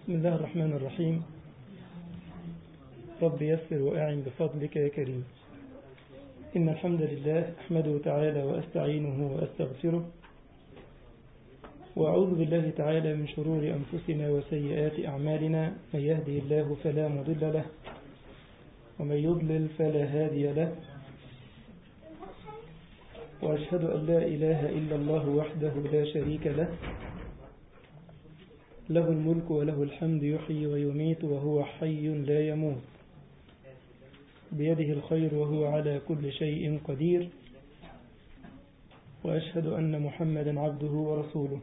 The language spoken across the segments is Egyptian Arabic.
بسم الله الرحمن الرحيم رب يسر وأعن بفضلك يا كريم إن الحمد لله أحمده تعالى وأستعينه وأستغفره وأعوذ بالله تعالى من شرور أنفسنا وسيئات أعمالنا من يهده الله فلا مضل له ومن يضلل فلا هادي له وأشهد أن لا إله إلا الله وحده لا شريك له له الملك وله الحمد يحيي ويميت وهو حي لا يموت بيده الخير وهو على كل شيء قدير وأشهد أن محمدا عبده ورسوله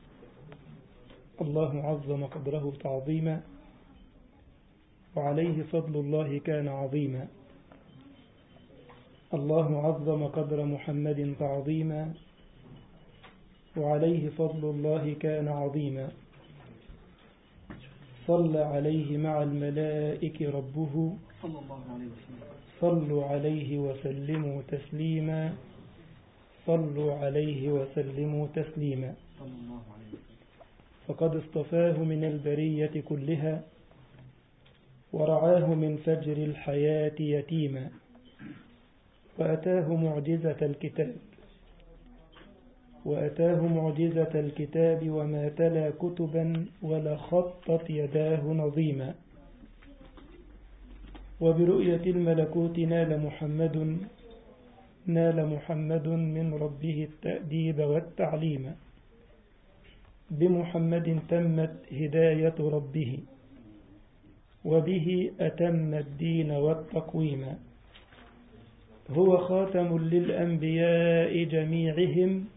الله عظم قدره تعظيما وعليه فضل الله كان عظيما الله عظم قدر محمد تعظيما وعليه فضل الله كان عظيما صلى عليه مع الملائك ربه صلى الله عليه وسلم صلوا عليه وسلموا تسليما صلوا عليه وسلموا تسليما صلى الله عليه وسلم فقد اصطفاه من البرية كلها ورعاه من فجر الحياة يتيما وأتاه معجزة الكتاب وأتاه معجزة الكتاب وما تلا كتبا ولا خطت يداه نظيما وبرؤية الملكوت نال محمد نال محمد من ربه التأديب والتعليم بمحمد تمت هداية ربه وبه أتم الدين والتقويم هو خاتم للأنبياء جميعهم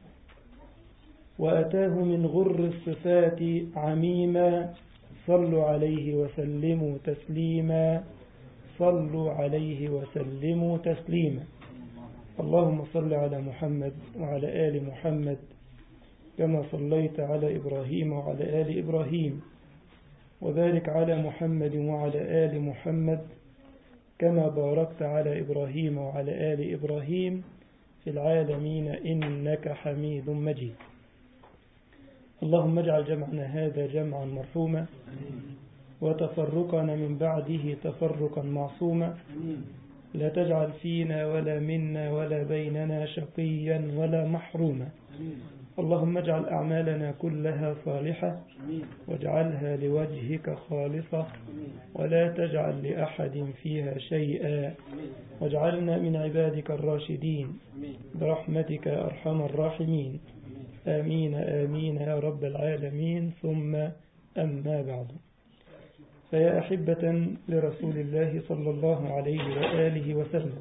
وأتاه من غر الصفات عميما صلوا عليه وسلموا تسليما صلوا عليه وسلموا تسليما اللهم صل على محمد وعلى آل محمد كما صليت على إبراهيم وعلى آل إبراهيم وبارك على محمد وعلى آل محمد كما باركت على إبراهيم وعلى آل إبراهيم في العالمين إنك حميد مجيد اللهم اجعل جمعنا هذا جمعا مرحوما وتفرقنا من بعده تفرقا معصوما لا تجعل فينا ولا منا ولا بيننا شقيا ولا محروما اللهم اجعل أعمالنا كلها صالحة واجعلها لوجهك خالصة ولا تجعل لأحد فيها شيئا واجعلنا من عبادك الراشدين برحمتك أرحم الراحمين آمين آمين يا رب العالمين ثم أما بعد فيا أحبة لرسول الله صلى الله عليه وآله وسلم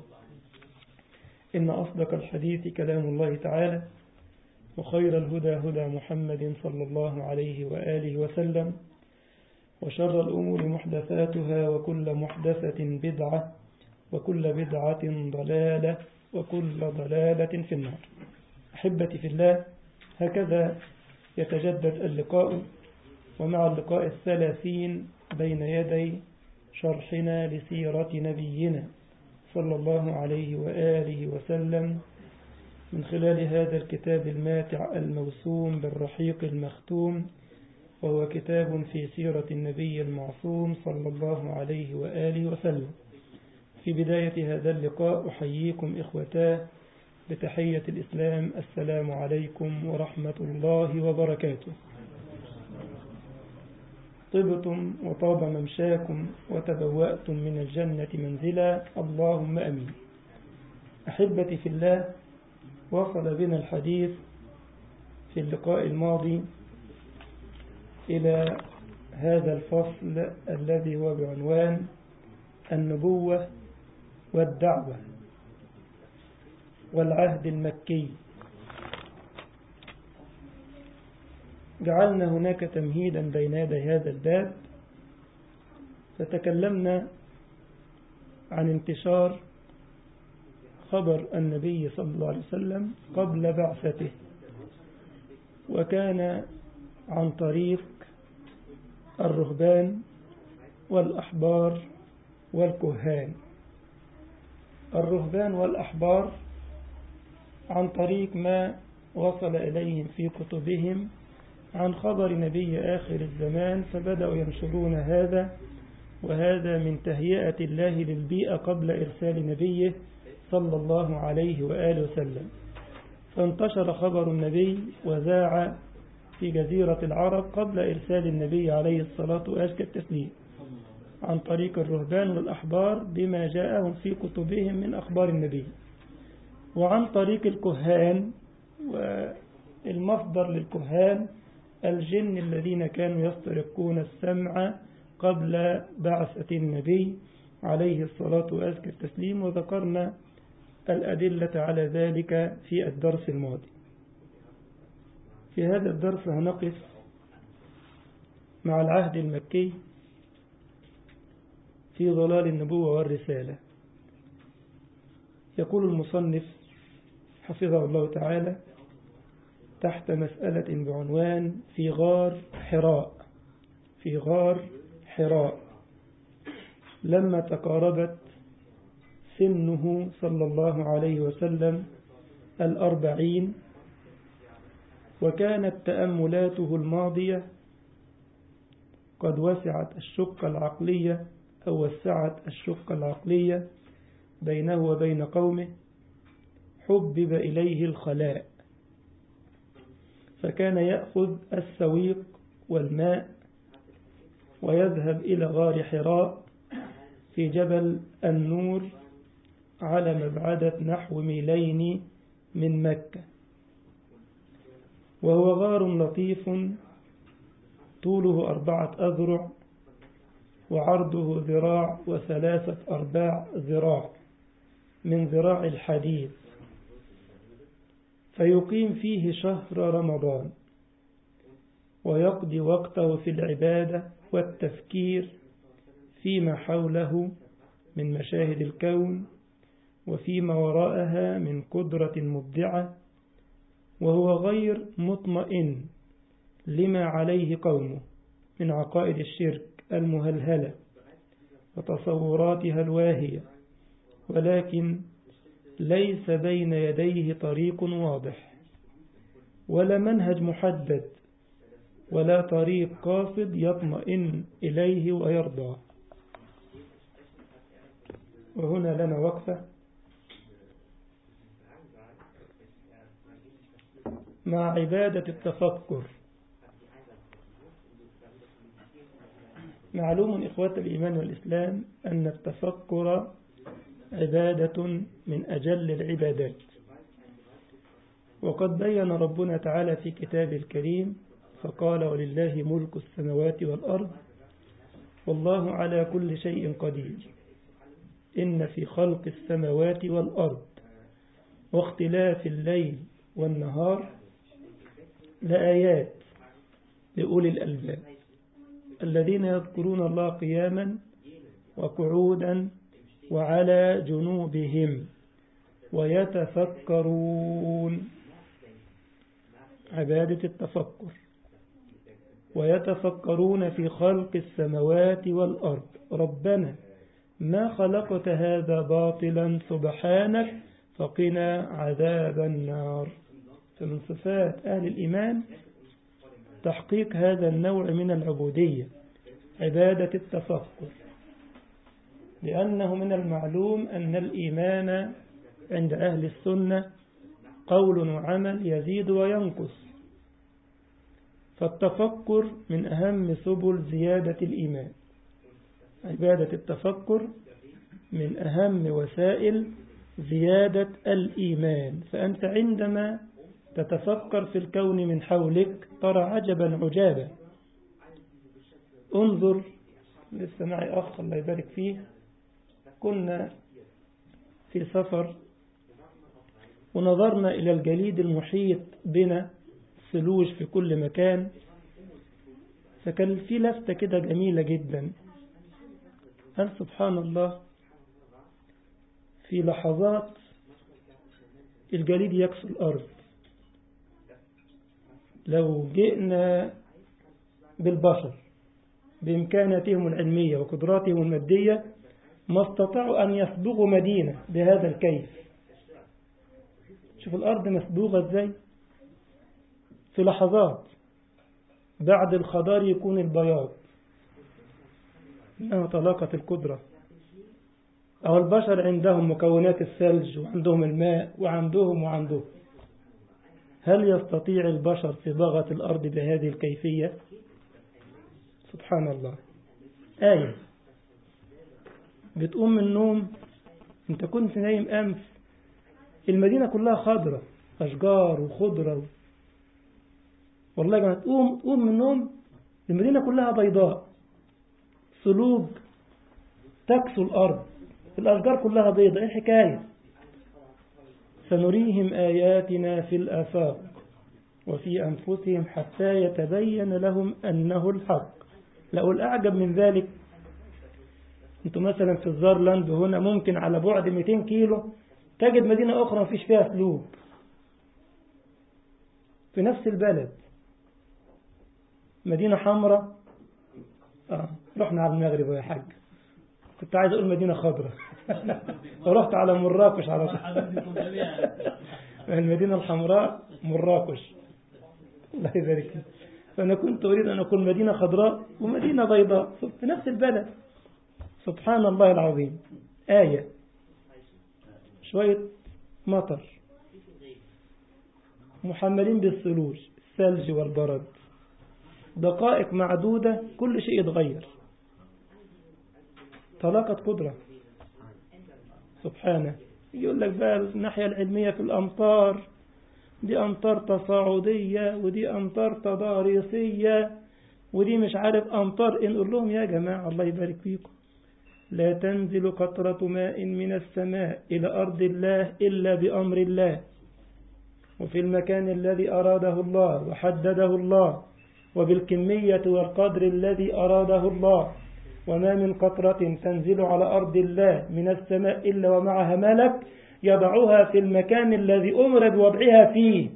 إن أصدق الحديث كلام الله تعالى وخير الهدى هدى محمد صلى الله عليه وآله وسلم وشر الأمور محدثاتها وكل محدثة بدعة وكل بدعة ضلالة وكل ضلالة في النار أحبتي في الله هكذا يتجدد اللقاء ومع اللقاء الثلاثين بين يدي شرحنا لسيرة نبينا صلى الله عليه وآله وسلم من خلال هذا الكتاب الماتع الموسوم بالرحيق المختوم وهو كتاب في سيرة النبي المعصوم صلى الله عليه وآله وسلم في بداية هذا اللقاء أحييكم إخوتاه بتحية الإسلام السلام عليكم ورحمة الله وبركاته طبتم وطاب ممشاكم وتبوأتم من الجنة منزلا اللهم أمين أحبتي في الله وصل بنا الحديث في اللقاء الماضي إلى هذا الفصل الذي هو بعنوان النبوة والدعوة والعهد المكي جعلنا هناك تمهيدا بين يدي هذا الباب فتكلمنا عن انتشار خبر النبي صلى الله عليه وسلم قبل بعثته وكان عن طريق الرهبان والأحبار والكهان الرهبان والأحبار عن طريق ما وصل إليهم في كتبهم عن خبر نبي آخر الزمان فبدأوا ينشرون هذا وهذا من تهيئة الله للبيئة قبل إرسال نبيه صلى الله عليه وآله وسلم فانتشر خبر النبي وذاع في جزيرة العرب قبل إرسال النبي عليه الصلاة وأزكى التسليم عن طريق الرهبان والأحبار بما جاءهم في كتبهم من أخبار النبي وعن طريق الكهان والمصدر للكهان الجن الذين كانوا يسترقون السمع قبل بعثة النبي عليه الصلاة وأزكى التسليم وذكرنا الأدلة على ذلك في الدرس الماضي في هذا الدرس هنقف مع العهد المكي في ظلال النبوة والرسالة يقول المصنف حفظه الله تعالى تحت مسألة بعنوان في غار حراء في غار حراء لما تقاربت سنه صلى الله عليه وسلم الأربعين وكانت تأملاته الماضية قد وسعت الشقة العقلية أو وسعت الشقة العقلية بينه وبين قومه حبب إليه الخلاء فكان يأخذ السويق والماء ويذهب إلى غار حراء في جبل النور على مبعدة نحو ميلين من مكة وهو غار لطيف طوله أربعة أذرع وعرضه ذراع وثلاثة أرباع ذراع من ذراع الحديد فيقيم فيه شهر رمضان ويقضي وقته في العبادة والتفكير فيما حوله من مشاهد الكون وفيما وراءها من قدرة مبدعة وهو غير مطمئن لما عليه قومه من عقائد الشرك المهلهلة وتصوراتها الواهية ولكن ليس بين يديه طريق واضح ولا منهج محدد ولا طريق قاصد يطمئن إليه ويرضى وهنا لنا وقفة مع عبادة التفكر معلوم إخوة الإيمان والإسلام أن التفكر عبادة من أجل العبادات وقد بين ربنا تعالى في كتابه الكريم فقال ولله ملك السماوات والأرض والله على كل شيء قدير إن في خلق السماوات والأرض واختلاف الليل والنهار لآيات لأولي الألباب الذين يذكرون الله قياما وقعودا وعلى جنوبهم ويتفكرون عبادة التفكر ويتفكرون في خلق السماوات والأرض ربنا ما خلقت هذا باطلا سبحانك فقنا عذاب النار فمن صفات أهل الإيمان تحقيق هذا النوع من العبودية عبادة التفكر لأنه من المعلوم أن الإيمان عند أهل السنة قول وعمل يزيد وينقص فالتفكر من أهم سبل زيادة الإيمان عبادة التفكر من أهم وسائل زيادة الإيمان فأنت عندما تتفكر في الكون من حولك ترى عجبا عجابا انظر لسه معي أخ الله يبارك فيه كنا في سفر ونظرنا إلى الجليد المحيط بنا ثلوج في كل مكان فكان في لفتة كده جميلة جدا هل سبحان الله في لحظات الجليد يكسو الأرض لو جئنا بالبشر بإمكاناتهم العلمية وقدراتهم المادية ما استطاعوا أن يصبغوا مدينة بهذا الكيف شوف الأرض مسبوغة ازاي في لحظات بعد الخضار يكون البياض إنها طلاقة القدرة أو البشر عندهم مكونات الثلج وعندهم الماء وعندهم وعندهم هل يستطيع البشر صباغة الأرض بهذه الكيفية سبحان الله آية بتقوم من النوم انت كنت نايم أمس المدينة كلها خضرة أشجار وخضرة والله يا جماعة تقوم تقوم من النوم المدينة كلها بيضاء ثلوج تكسو الأرض الأشجار كلها بيضاء إيه الحكاية سنريهم آياتنا في الآفاق وفي أنفسهم حتى يتبين لهم أنه الحق لو الأعجب من ذلك أنتم مثلا في الزارلاند هنا ممكن على بعد 200 كيلو تجد مدينة أخرى مفيش فيها سلوب في نفس البلد مدينة حمراء آه. رحنا على المغرب يا حاج كنت عايز أقول مدينة خضراء ورحت على مراكش على طول المدينة الحمراء مراكش الله يبارك فيك فأنا كنت أريد أن أكون مدينة خضراء ومدينة بيضاء في نفس البلد سبحان الله العظيم آية شوية مطر محملين بالثلوج الثلج والبرد دقائق معدودة كل شيء يتغير طلاقة قدرة سبحانه يقول لك بقى الناحية العلمية في الأمطار دي أمطار تصاعدية ودي أمطار تضاريسية ودي مش عارف أمطار إن نقول لهم يا جماعة الله يبارك فيكم لا تنزل قطرة ماء من السماء إلى أرض الله إلا بأمر الله وفي المكان الذي أراده الله وحدده الله وبالكمية والقدر الذي أراده الله وما من قطرة تنزل على أرض الله من السماء إلا ومعها ملك يضعها في المكان الذي أمر بوضعها فيه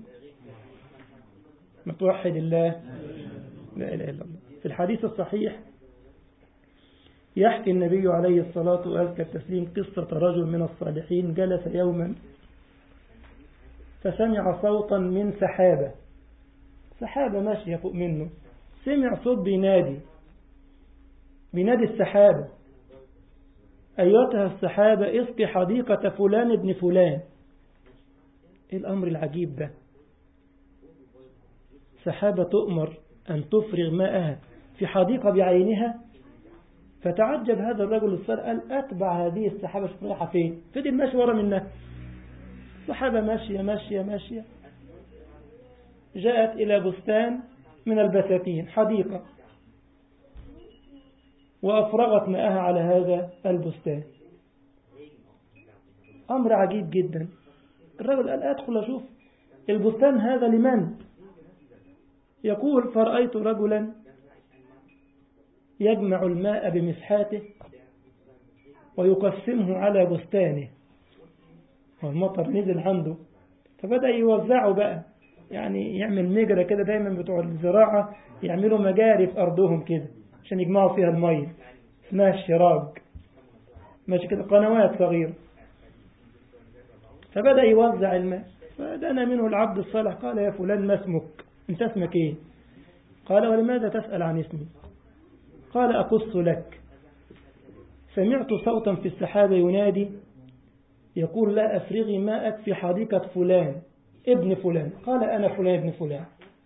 متوحد الله لا إله إلا الله في الحديث الصحيح يحكي النبي عليه الصلاة وأزكى التسليم قصة رجل من الصالحين جلس يوما فسمع صوتا من سحابة سحابة ماشية فوق منه سمع صوت بينادي بينادي السحابة أيتها السحابة اسقي حديقة فلان ابن فلان إيه الأمر العجيب ده سحابة تؤمر أن تفرغ ماءها في حديقة بعينها فتعجب هذا الرجل الصالح قال أتبع هذه السحابة رايحة فين فضل ماشي ورا منها سحابة ماشية ماشية ماشية جاءت إلى بستان من البساتين حديقة وأفرغت ماءها على هذا البستان أمر عجيب جدا الرجل قال أدخل أشوف البستان هذا لمن يقول فرأيت رجلا يجمع الماء بمسحاته ويقسمه على بستانه والمطر نزل عنده فبدأ يوزعه بقى يعني يعمل مجرى كده دايما بتوع الزراعة يعملوا مجاري في أرضهم كده عشان يجمعوا فيها المية اسمها الشراج ماشي كده قنوات صغيرة فبدأ يوزع الماء فدنا منه العبد الصالح قال يا فلان ما اسمك انت اسمك ايه قال ولماذا تسأل عن اسمي قال أقص لك سمعت صوتا في السحابة ينادي يقول لا أفرغي ماءك في حديقة فلان ابن فلان قال أنا فلان ابن فلان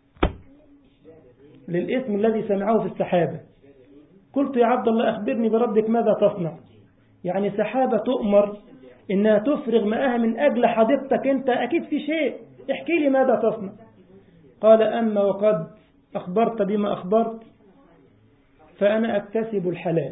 للاسم الذي سمعه في السحابة قلت يا عبد الله أخبرني بربك ماذا تصنع يعني سحابة تؤمر إنها تفرغ ماءها من أجل حديقتك أنت أكيد في شيء احكي لي ماذا تصنع قال أما وقد أخبرت بما أخبرت فأنا أكتسب الحلال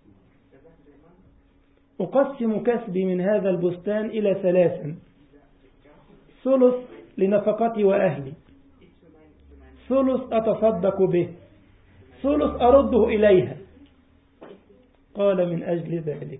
أقسم كسبي من هذا البستان إلى ثلاثا ثلث لنفقتي وأهلي ثلث أتصدق به ثلث أرده إليها قال من أجل ذلك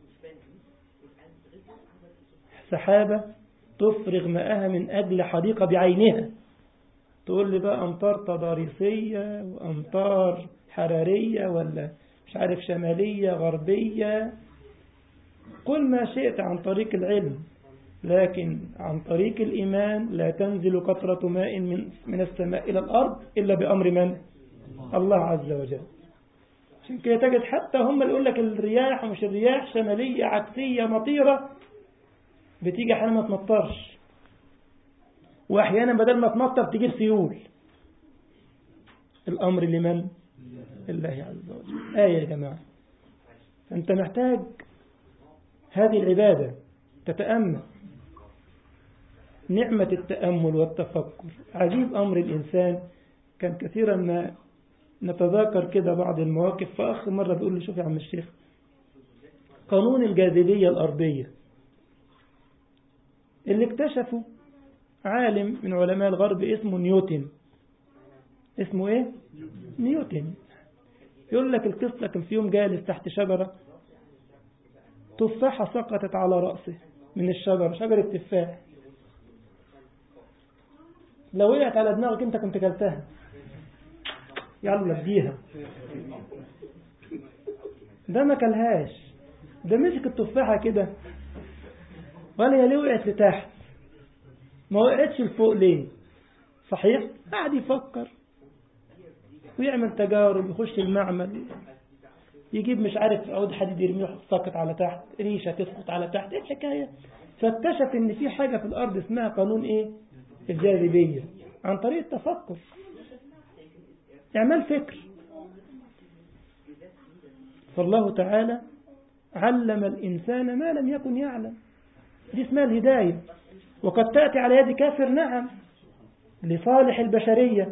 سحابة تفرغ ماءها من أجل حديقة بعينها تقول لي بقى أمطار تضاريسية وأمطار حرارية ولا مش عارف شمالية غربية قل ما شئت عن طريق العلم لكن عن طريق الإيمان لا تنزل قطرة ماء من, من السماء إلى الأرض إلا بأمر من؟ الله عز وجل عشان كده تجد حتى هم اللي يقول لك الرياح ومش الرياح شمالية عكسية مطيرة بتيجي أحيانا ما تمطرش وأحيانا بدل ما تمطر تجيب سيول الأمر لمن؟ لله عز وجل آية يا جماعة أنت محتاج هذه العبادة تتأمل نعمة التأمل والتفكر عجيب أمر الإنسان كان كثيرا ما نتذاكر كده بعض المواقف فأخ مرة بيقول لي شوف يا عم الشيخ قانون الجاذبية الأرضية اللي اكتشفه عالم من علماء الغرب اسمه نيوتن اسمه ايه نيوتن يقول لك القصة كان في يوم جالس تحت شجرة تفاحة سقطت على رأسه من الشجرة شجرة تفاح لو وقعت على دماغك انت كنت كلتها يلا اديها ده ما كلهاش ده مسك التفاحة كده ولا هي ليه وقعت لتحت ما وقعتش لفوق ليه صحيح قاعد يفكر ويعمل تجارب يخش المعمل يجيب مش عارف عود حديد يرميه ساقط على تحت ريشة تسقط على تحت ايه الحكاية فاكتشف ان في حاجة في الارض اسمها قانون ايه الجاذبية عن طريق التفكر اعمال فكر فالله تعالى علم الإنسان ما لم يكن يعلم دي اسمها الهداية وقد تأتي على يد كافر نعم لصالح البشرية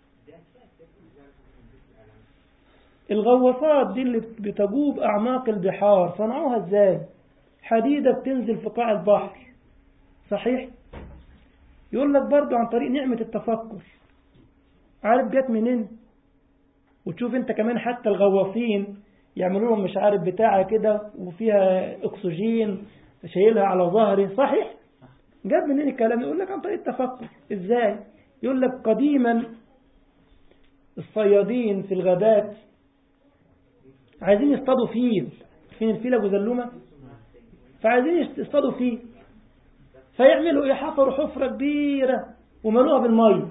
الغواصات دي اللي بتجوب أعماق البحار صنعوها ازاي حديدة بتنزل في قاع البحر صحيح يقول لك برضو عن طريق نعمة التفكر عارف جت منين وتشوف انت كمان حتى الغواصين يعملوا لهم مش عارف بتاعة كده وفيها اكسجين شايلها على ظهره صحيح جاب منين الكلام يقول لك عن طريق التفكر ازاي يقول لك قديما الصيادين في الغابات عايزين يصطادوا فيل فين الفيل ابو زلومه فعايزين يصطادوا فيل فيعملوا ايه حفروا حفرة كبيرة وملوها بالمية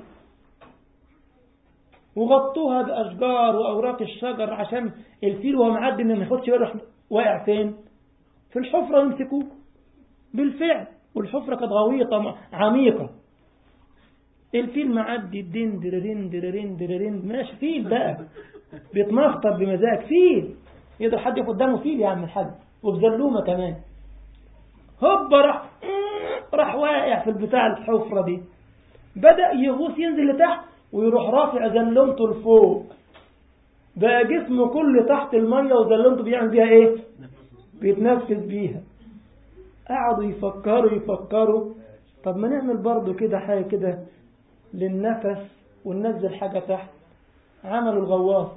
وغطوها بأشجار وأوراق الشجر عشان الفيل وهو معدي ما ياخدش باله واقع فين في الحفرة يمسكوه بالفعل والحفرة كانت غويطة عميقة الفيل معدي دين دررين دررين دررين ماشي فيل بقى بيتمخطر بمزاج فيل يقدر حد ياخد قدامه فيل يا عم الحاج وبزلومة كمان هوب راح راح واقع في البتاع الحفرة دي بدأ يغوص ينزل لتحت ويروح رافع زلمته لفوق بقى جسمه كله تحت المية وزلمته بيعمل بيها ايه بيتنفس بيها قعدوا يفكروا يفكروا طب ما نعمل برضو كده حاجة كده للنفس وننزل حاجة تحت عملوا الغواصة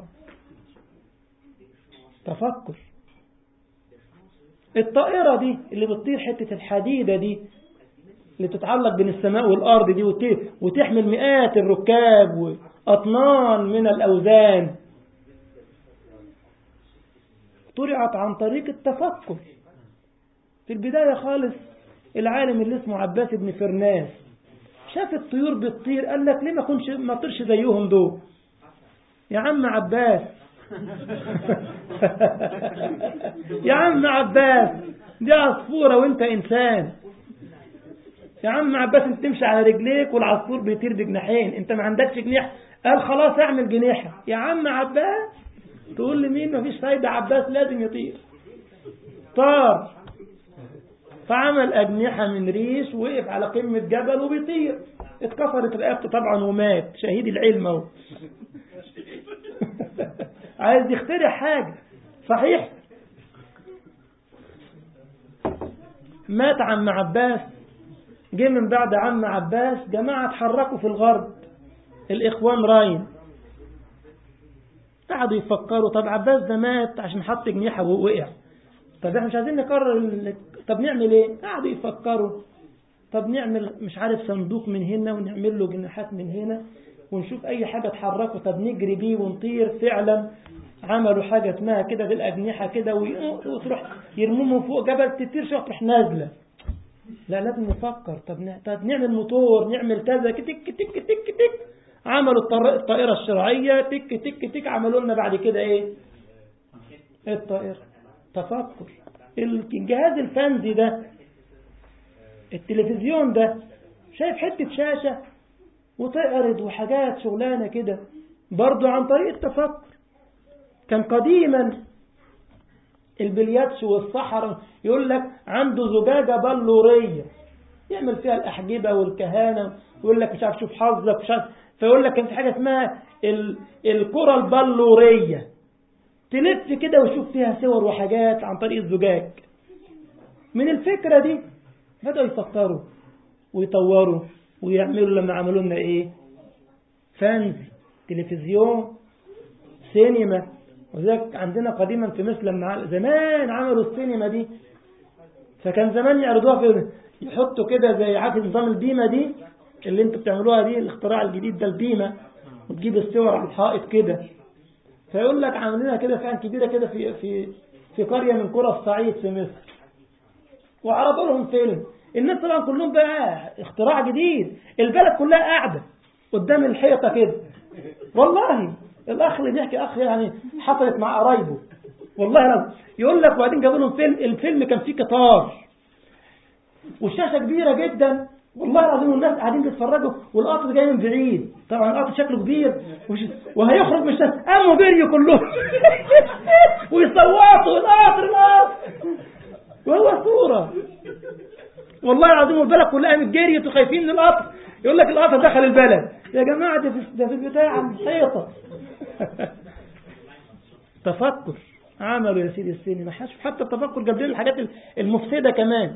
تفكر الطائرة دي اللي بتطير حتة الحديدة دي اللي تتعلق بين السماء والأرض دي وتحمل مئات الركاب وأطنان من الأوزان طرعت عن طريق التفكر في البداية خالص العالم اللي اسمه عباس بن فرناس شاف الطيور بتطير قال لك ليه ما كنش ما طيرش زيهم دول يا عم عباس يا عم عباس دي عصفورة وانت انسان يا عم عباس انت تمشي على رجليك والعصفور بيطير بجناحين انت ما عندكش جناح قال خلاص اعمل جناحة يا عم عباس تقول لي مين مفيش فايدة عباس لازم يطير طار فعمل أجنحة من ريش وقف على قمة جبل وبيطير اتكسرت رقبته طبعا ومات شهيد العلم اهو عايز يخترع حاجة صحيح مات عم عباس جه من بعد عم عباس جماعة اتحركوا في الغرب الإخوان راين قعدوا يفكروا طب عباس ده مات عشان حط جنيحة ووقع طب احنا مش عايزين نكرر ال... طب نعمل ايه قعدوا يفكروا طب نعمل مش عارف صندوق من هنا ونعمل له جناحات من هنا ونشوف اي حاجة تحركه طب نجري بيه ونطير فعلا عملوا حاجة اسمها كده بالأجنحة كده وتروح يرموه من فوق جبل تطير شوية تروح نازلة لا لازم نفكر طب, ن... طب نعمل موتور نعمل كذا كتك كتك كتك كتك عملوا الطر- الطائرة الشرعية تك تك تك عملوا لنا بعد كده ايه الطائرة تفكر الجهاز الفنزي ده التلفزيون ده شايف حتة شاشة وتعرض وحاجات شغلانة كده برضو عن طريق التفكر كان قديما البلياتش والصحراء يقول لك عنده زجاجة بلورية يعمل فيها الأحجبة والكهانة ويقول لك مش عارف شوف حظك مش عارف فيقول لك كان في حاجة اسمها ال... الكرة البلورية تلف كده وشوف فيها صور وحاجات عن طريق الزجاج من الفكرة دي بدأوا يفكروا ويطوروا ويعملوا لما عملوا لنا ايه فانز تلفزيون سينما وذلك عندنا قديما في مصر لما زمان عملوا السينما دي فكان زمان يعرضوها في يحطوا كده زي عارف نظام البيمة دي اللي انتوا بتعملوها دي الاختراع الجديد ده البيمة وتجيب الصور على الحائط كده فيقول لك عاملينها كده فعلا كبيرة كده في في في قرية من قرى الصعيد في مصر وعرضوا لهم فيلم الناس طبعا كلهم بقى اختراع جديد البلد كلها قاعدة قدام الحيطة كده والله الأخ اللي بيحكي أخ يعني حصلت مع قرايبه والله لازم يقول لك وبعدين جابوا لهم فيلم الفيلم كان فيه قطار والشاشة كبيرة جدا والله العظيم والناس قاعدين بيتفرجوا والقطر جاي من بعيد طبعا القطر شكله كبير وش... وهيخرج من الشاشة قاموا بيريوا كلهم ويصوتوا القطر القطر وهو صورة والله العظيم والبلد كلها قامت جريت وخايفين من القطر يقول لك القطر دخل البلد يا جماعة ده في, ده في البتاع الحيطة تفكر عملوا يا سيدي السينما حتى التفكر جاب لنا الحاجات المفسدة كمان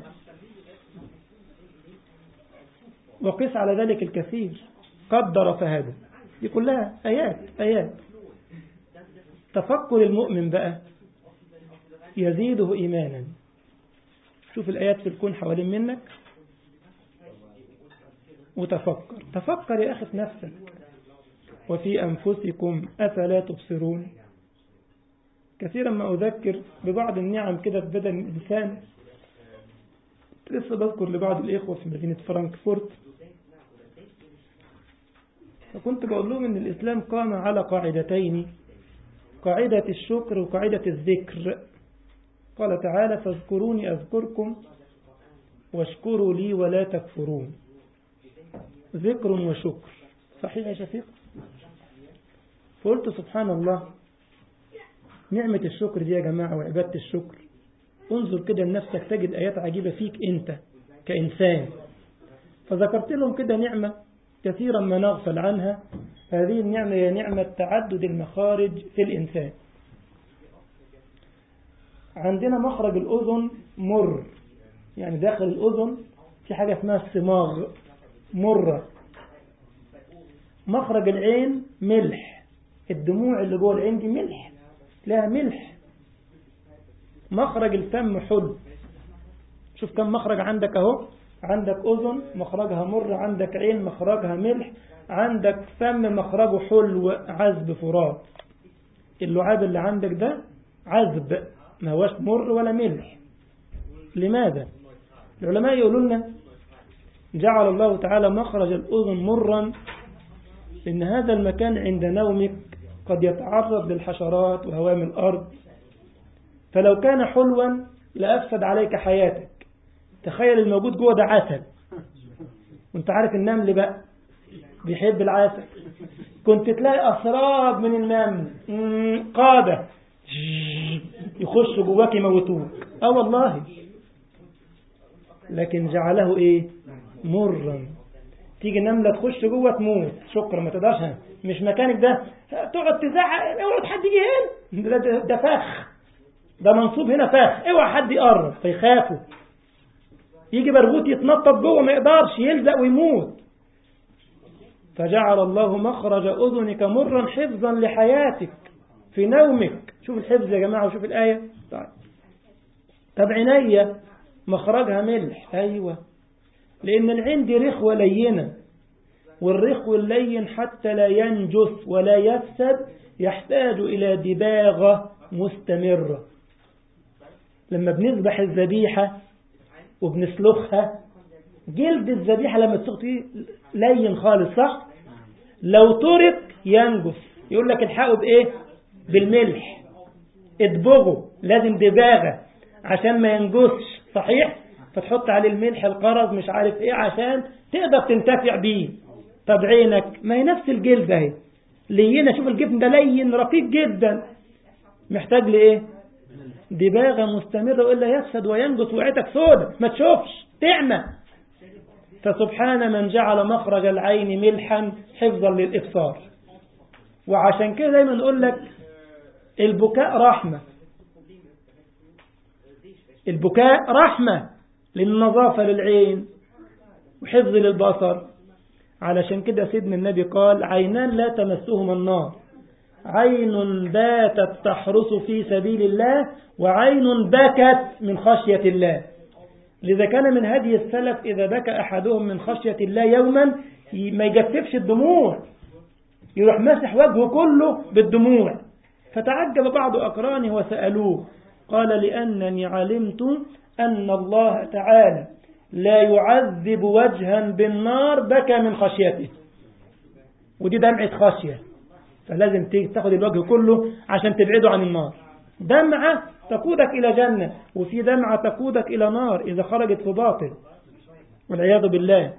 وقس على ذلك الكثير قدر فهذا دي كلها آيات آيات تفكر المؤمن بقى يزيده إيمانا شوف الآيات في الكون حوالين منك وتفكر تفكر يا أخي في نفسك وفي أنفسكم أفلا تبصرون كثيرا ما أذكر ببعض النعم كده في بدن الإنسان لسه بذكر لبعض الإخوة في مدينة فرانكفورت فكنت بقول لهم إن الإسلام قام على قاعدتين قاعدة الشكر وقاعدة الذكر قال تعالى فاذكروني أذكركم واشكروا لي ولا تكفرون ذكر وشكر صحيح يا شفيق فقلت سبحان الله نعمة الشكر دي يا جماعة وعبادة الشكر انظر كده لنفسك تجد آيات عجيبة فيك أنت كإنسان فذكرت لهم كده نعمة كثيرا ما نغفل عنها هذه النعمة هي نعمة تعدد المخارج في الإنسان عندنا مخرج الأذن مر يعني داخل الأذن في حاجة اسمها الصماغ مرة مخرج العين ملح الدموع اللي جوه العين دي ملح لها ملح مخرج الفم حلو شوف كم مخرج عندك اهو عندك أذن مخرجها مر عندك عين مخرجها ملح عندك فم مخرجه حلو عذب فرات اللعاب اللي عندك ده عذب ما هوش مر ولا ملح لماذا العلماء يقولوا لنا جعل الله تعالى مخرج الأذن مرا لأن هذا المكان عند نومك قد يتعرض للحشرات وهوام الأرض فلو كان حلوا لأفسد عليك حياتك تخيل الموجود جوه ده عسل وانت عارف النمل بقى بيحب العسل كنت تلاقي أسراب من النمل قادة يخش جواك يموتوك اه والله لكن جعله ايه مرا تيجي نملة تخش جوه تموت شكرا ما تقدرش مش مكانك ده تقعد تزعق اوعى حد يجي هنا ده, ده, ده فخ ده منصوب هنا فخ اوعى حد يقرب فيخافوا يجي برغوت يتنطط جوه ما يقدرش يلزق ويموت فجعل الله مخرج أذنك مرا حفظا لحياتك في نومك شوف الحفظ يا جماعة وشوف الآية طيب طب عينيا مخرجها ملح أيوة لأن العين دي رخوة لينة والرخو اللين حتى لا ينجس ولا يفسد يحتاج إلى دباغة مستمرة لما بنذبح الذبيحة وبنسلخها جلد الذبيحة لما تسلخ لين خالص صح لو ترك ينجس يقول لك الحقه بإيه بالملح ادبغه لازم دباغة عشان ما ينجسش صحيح فتحط عليه الملح القرض مش عارف ايه عشان تقدر تنتفع بيه طب عينك ما هي نفس الجلد اهي لينا شوف الجبن ده لين رقيق جدا محتاج لايه دباغة مستمرة وإلا يفسد وينجس وعيتك سودة ما تشوفش تعمى فسبحان من جعل مخرج العين ملحا حفظا للإبصار وعشان كده دايما نقول لك البكاء رحمة البكاء رحمة للنظافة للعين وحفظ للبصر علشان كده سيدنا النبي قال عينان لا تمسهما النار عين باتت تحرس في سبيل الله وعين بكت من خشية الله لذا كان من هدي السلف إذا بكى أحدهم من خشية الله يوما ما يجففش الدموع يروح مسح وجهه كله بالدموع فتعجب بعض أقرانه وسألوه قال لأنني علمت أن الله تعالى لا يعذب وجها بالنار بكى من خشيته ودي دمعة خشية فلازم تاخد الوجه كله عشان تبعده عن النار دمعة تقودك إلى جنة وفي دمعة تقودك إلى نار إذا خرجت في باطل والعياذ بالله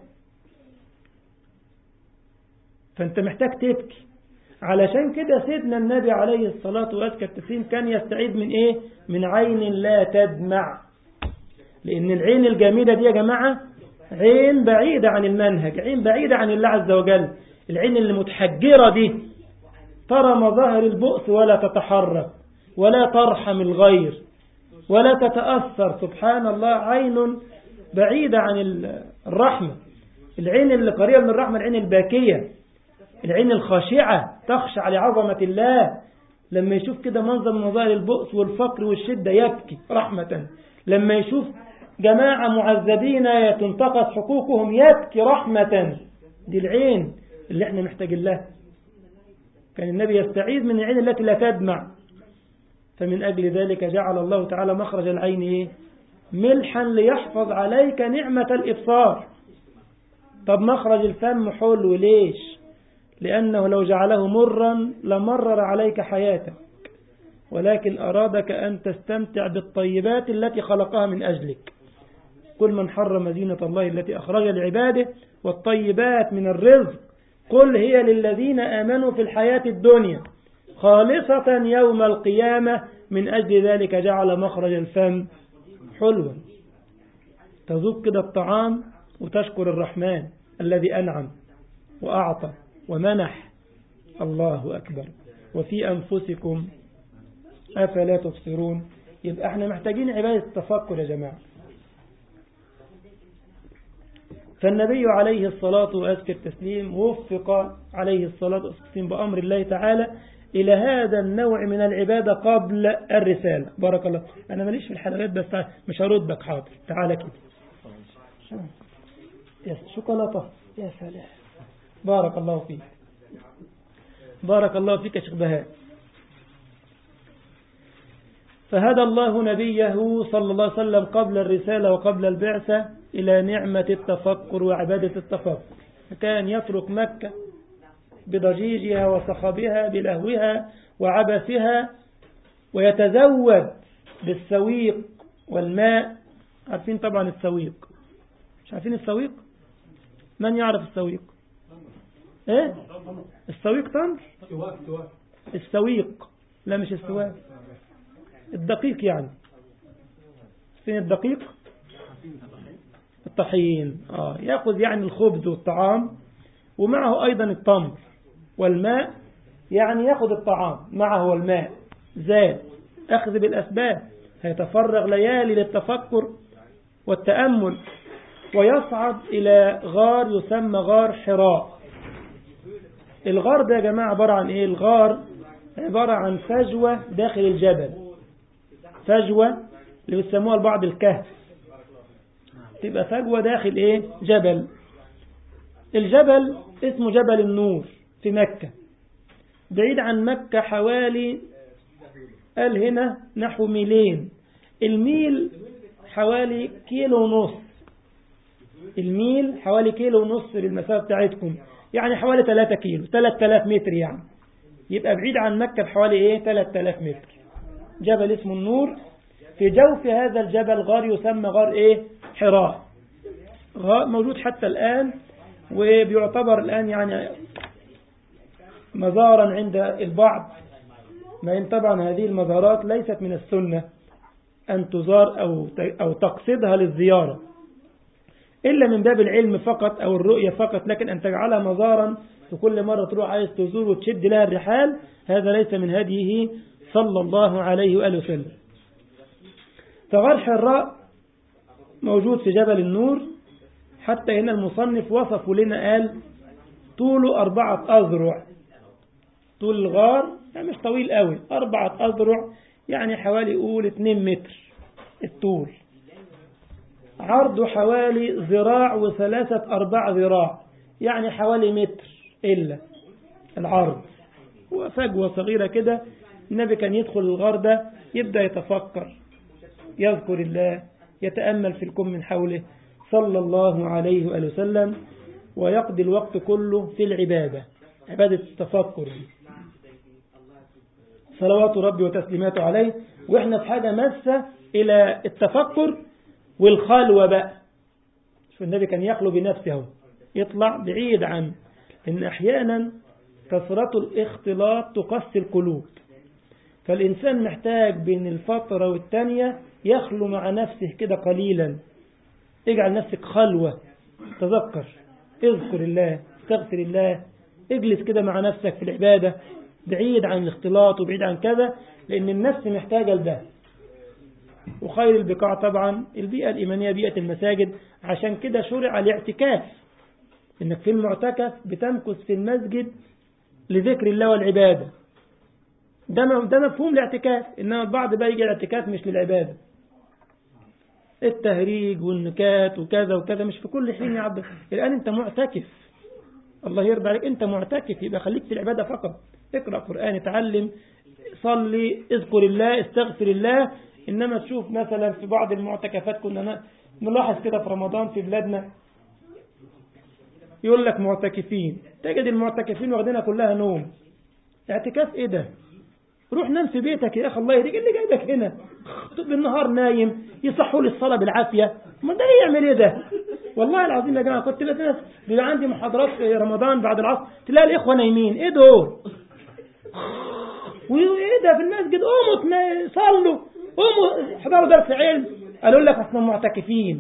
فأنت محتاج تبكي علشان كده سيدنا النبي عليه الصلاة والتسليم كان يستعيد من إيه من عين لا تدمع لأن العين الجامدة دي يا جماعة عين بعيدة عن المنهج عين بعيدة عن الله عز وجل العين اللي متحجرة دي ترى مظاهر البؤس ولا تتحرك ولا ترحم الغير ولا تتأثر سبحان الله عين بعيدة عن الرحمة العين اللي قريبة من الرحمة العين الباكية العين الخاشعة تخشع لعظمة الله لما يشوف كده منظر من مظاهر البؤس والفقر والشدة يبكي رحمة لما يشوف جماعة معذبين تنتقص حقوقهم يبكي رحمة دي العين اللي احنا محتاجين لها كان النبي يستعيذ من العين التي لا تدمع فمن أجل ذلك جعل الله تعالى مخرج العين إيه؟ ملحا ليحفظ عليك نعمة الإبصار طب مخرج الفم حلو ليش لأنه لو جعله مرا لمرر عليك حياتك ولكن أرادك أن تستمتع بالطيبات التي خلقها من أجلك كل من حرم زينة الله التي أخرج لعباده والطيبات من الرزق قل هي للذين آمنوا في الحياة الدنيا خالصة يوم القيامة من أجل ذلك جعل مخرج الفم حلوا تذوق كده الطعام وتشكر الرحمن الذي أنعم وأعطى ومنح الله أكبر وفي أنفسكم أفلا تبصرون يبقى احنا محتاجين عبادة التفكر يا جماعة فالنبي عليه الصلاة وأزكى التسليم وفق عليه الصلاة والتسليم بأمر الله تعالى إلى هذا النوع من العبادة قبل الرسالة بارك الله أنا ماليش في الحلقات بس مش هردك حاضر تعالى كده يا شوكولاتة يا سلام بارك الله فيك بارك الله فيك يا شيخ بهاء فهدى الله نبيه صلى الله عليه وسلم قبل الرسالة وقبل البعثة إلى نعمة التفكر وعبادة التفكر فكان يترك مكة بضجيجها وصخبها بلهوها وعبثها ويتزود بالسويق والماء عارفين طبعا السويق مش عارفين السويق من يعرف السويق ايه السويق تمر السويق لا مش السواق الدقيق يعني فين الدقيق الطحين آه يأخذ يعني الخبز والطعام ومعه أيضا التمر والماء يعني يأخذ الطعام معه الماء زاد أخذ بالأسباب هيتفرغ ليالي للتفكر والتأمل ويصعد إلى غار يسمى غار حراء الغار ده يا جماعة عبارة عن إيه الغار عبارة عن فجوة داخل الجبل فجوة اللي بيسموها البعض الكهف تبقى فجوة داخل إيه جبل الجبل اسمه جبل النور في مكة بعيد عن مكة حوالي قال هنا نحو ميلين الميل حوالي كيلو ونص الميل حوالي كيلو ونص للمسافة بتاعتكم يعني حوالي 3 كيلو 3000 متر يعني يبقى بعيد عن مكة بحوالي ايه 3000 متر جبل اسمه النور في جوف هذا الجبل غار يسمى غار ايه حراء غار موجود حتى الآن وبيعتبر الآن يعني مزارا عند البعض ما إن طبعا هذه المزارات ليست من السنة أن تزار أو أو تقصدها للزيارة إلا من باب العلم فقط أو الرؤية فقط لكن أن تجعلها مزارا في كل مرة تروح عايز تزور وتشد لها الرحال هذا ليس من هديه صلى الله عليه وآله وسلم فغار حراء موجود في جبل النور حتى هنا المصنف وصفه لنا قال طوله أربعة أذرع طول الغار يعني مش طويل قوي أربعة أذرع يعني حوالي قول 2 متر الطول عرضه حوالي ذراع وثلاثة أرباع ذراع يعني حوالي متر إلا العرض وفجوة صغيرة كده النبي كان يدخل الغار ده يبدأ يتفكر يذكر الله يتأمل في الكون من حوله صلى الله عليه وآله وسلم ويقضي الوقت كله في العبادة عبادة التفكر صلوات ربي وتسليماته عليه وإحنا في حاجة مسة إلى التفكر والخلوة بقى شو النبي كان يخلو بنفسه يطلع بعيد عن إن أحيانا كثرة الاختلاط تقسي القلوب فالإنسان محتاج بين الفترة والتانية يخلو مع نفسه كده قليلا اجعل نفسك خلوة تذكر اذكر الله استغفر الله اجلس كده مع نفسك في العبادة بعيد عن الاختلاط وبعيد عن كذا لأن النفس محتاجة لده وخير البقاع طبعا البيئة الإيمانية بيئة المساجد عشان كده شرع الاعتكاف إنك في المعتكف بتمكث في المسجد لذكر الله والعبادة ده ده مفهوم الاعتكاف إنما البعض بقى يجي الاعتكاف مش للعبادة التهريج والنكات وكذا وكذا مش في كل حين يا عبد الآن أنت معتكف الله يرضى عليك أنت معتكف يبقى خليك في العبادة فقط اقرأ قرآن اتعلم صلي اذكر الله استغفر الله إنما تشوف مثلا في بعض المعتكفات كنا نلاحظ كده في رمضان في بلادنا يقول لك معتكفين تجد المعتكفين واخدينها كلها نوم اعتكاف ايه ده روح نام في بيتك يا اخي الله يهديك اللي جايبك هنا بالنهار نايم يصحوا لي الصلاه بالعافيه ما ده يعمل ايه ده والله العظيم يا جماعه كنت بس بيبقى عندي محاضرات في رمضان بعد العصر تلاقي الاخوه نايمين ايه دول وايه ده في المسجد قوموا صلوا قوموا احضروا درس علم قالوا لك احنا معتكفين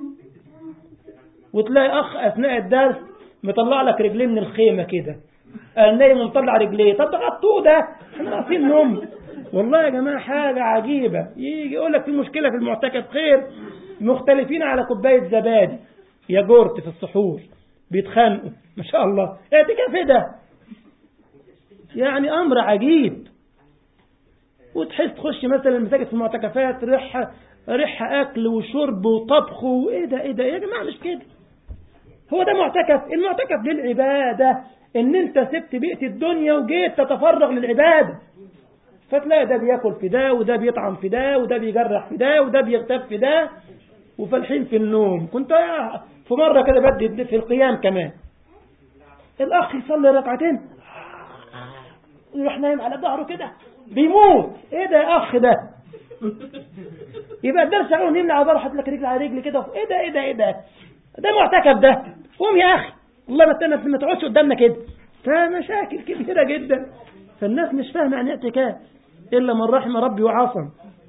وتلاقي اخ اثناء الدرس مطلع لك رجليه من الخيمه كده قال نايم ومطلع رجليه طب ده غطوه ده احنا ناقصين نوم والله يا جماعه حاجه عجيبه يجي يقول لك في مشكله في المعتكف خير مختلفين على كوبايه زبادي يا جورت في السحور بيتخانقوا ما شاء الله اعتكاف ايه ده يعني امر عجيب وتحس تخش مثلا المساجد في المعتكفات ريحه ريحه اكل وشرب وطبخ وايه ده ايه ده يا جماعه مش كده هو ده معتكف المعتكف للعباده ان انت سبت بيئه الدنيا وجيت تتفرغ للعباده فتلاقي ده بياكل في ده وده بيطعم في ده وده بيجرح في ده وده بيغتاب في ده وفالحين في النوم كنت في مرة كده بدي في القيام كمان الأخ يصلي ركعتين يروح نايم على ظهره كده بيموت ايه ده يا أخ ده يبقى الدرس اقول نملى على ظهره حط لك رجل على رجل كده ايه ده ايه ده ايه ده ده معتكف ده قوم يا أخي والله ما تنف ما تقعدش قدامنا كده فمشاكل كبيرة جدا فالناس مش فاهمة عن اعتكاف إلا من رحم ربي وعصم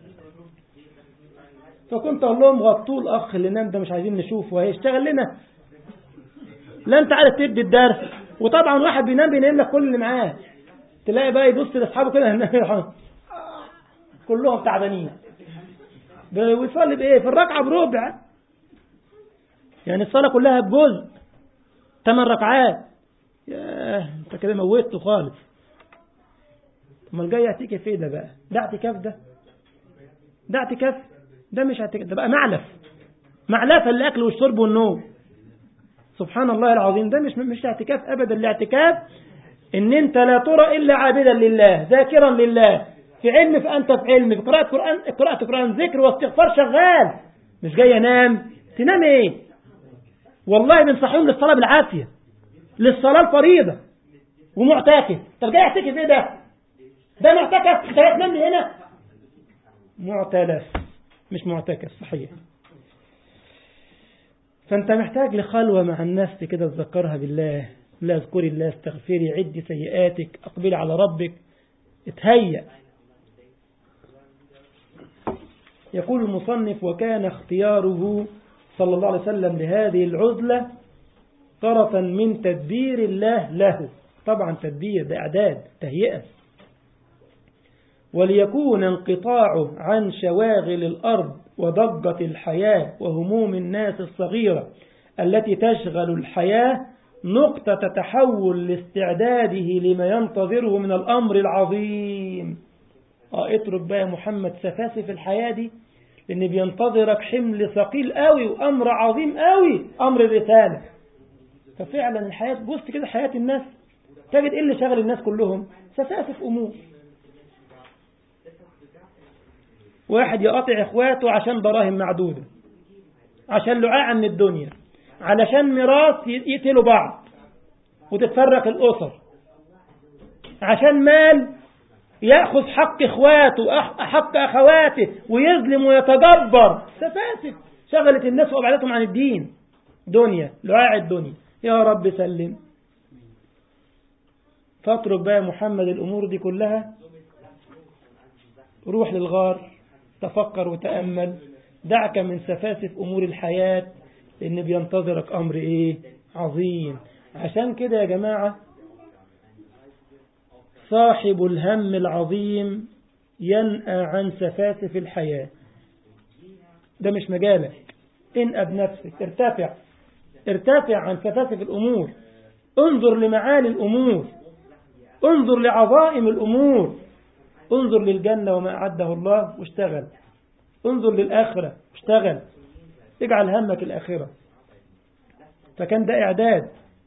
فكنت أقول لهم غطوا الأخ اللي نام ده مش عايزين نشوفه هيشتغل لنا لا أنت عارف تدي الدرس وطبعا واحد بينام بينام لك كل اللي معاه تلاقي بقى يبص لاصحابه كده كلهم تعبانين ويصلي بايه في الركعه بربع يعني الصلاه كلها بجزء ثمان ركعات ياه انت كده موتته خالص امال جاي اعتكاف ايه ده بقى ده اعتكاف ده ده اعتكاف ده مش اعتكاف ده بقى معلف معلفه الاكل والشرب والنوم سبحان الله العظيم ده مش مش اعتكاف ابدا الاعتكاف ان انت لا ترى الا عابدا لله ذاكرا لله في علم فانت في علم في قراءه قران قراءه قران ذكر واستغفار شغال مش جاي انام تنام ايه والله بنصحيهم للصلاه بالعافيه للصلاة الفريضة ومعتكف طب جاي اعتكف ايه ده ده معتكف انت جاي تنام لي هنا معتلف مش معتكف صحيح فانت محتاج لخلوة مع النفس كده تذكرها بالله لا اذكري الله استغفري عدي سيئاتك اقبلي على ربك اتهيأ يقول المصنف وكان اختياره صلى الله عليه وسلم لهذه العزلة طرفا من تدبير الله له طبعا تدبير ده إعداد تهيئة وليكون انقطاعه عن شواغل الأرض وضجة الحياة وهموم الناس الصغيرة التي تشغل الحياة نقطة تحول لاستعداده لما ينتظره من الأمر العظيم اه اترك بقى محمد سفاسف الحياة دي لأن بينتظرك حمل ثقيل قوي وأمر عظيم قوي أمر الرسالة ففعلا الحياة بص كده حياة الناس تجد إيه اللي شغل الناس كلهم سفاسف أمور واحد يقاطع إخواته عشان دراهم معدودة عشان لعاعة من الدنيا علشان ميراث يقتلوا بعض وتتفرق الأسر عشان مال يأخذ حق إخواته حق أخواته ويظلم ويتجبر سفاسف شغلت الناس وأبعدتهم عن الدين دنيا لعاع الدنيا يا رب سلم فاترك بقى محمد الأمور دي كلها روح للغار تفكر وتأمل دعك من سفاسف أمور الحياة لأن بينتظرك أمر إيه عظيم عشان كده يا جماعة صاحب الهم العظيم ينأى عن سفاسف الحياة ده مش مجالك انأى بنفسك ارتفع ارتفع عن سفاسف الأمور انظر لمعالي الأمور انظر لعظائم الأمور انظر للجنة وما أعده الله واشتغل انظر للآخرة واشتغل اجعل همك الآخرة فكان ده إعداد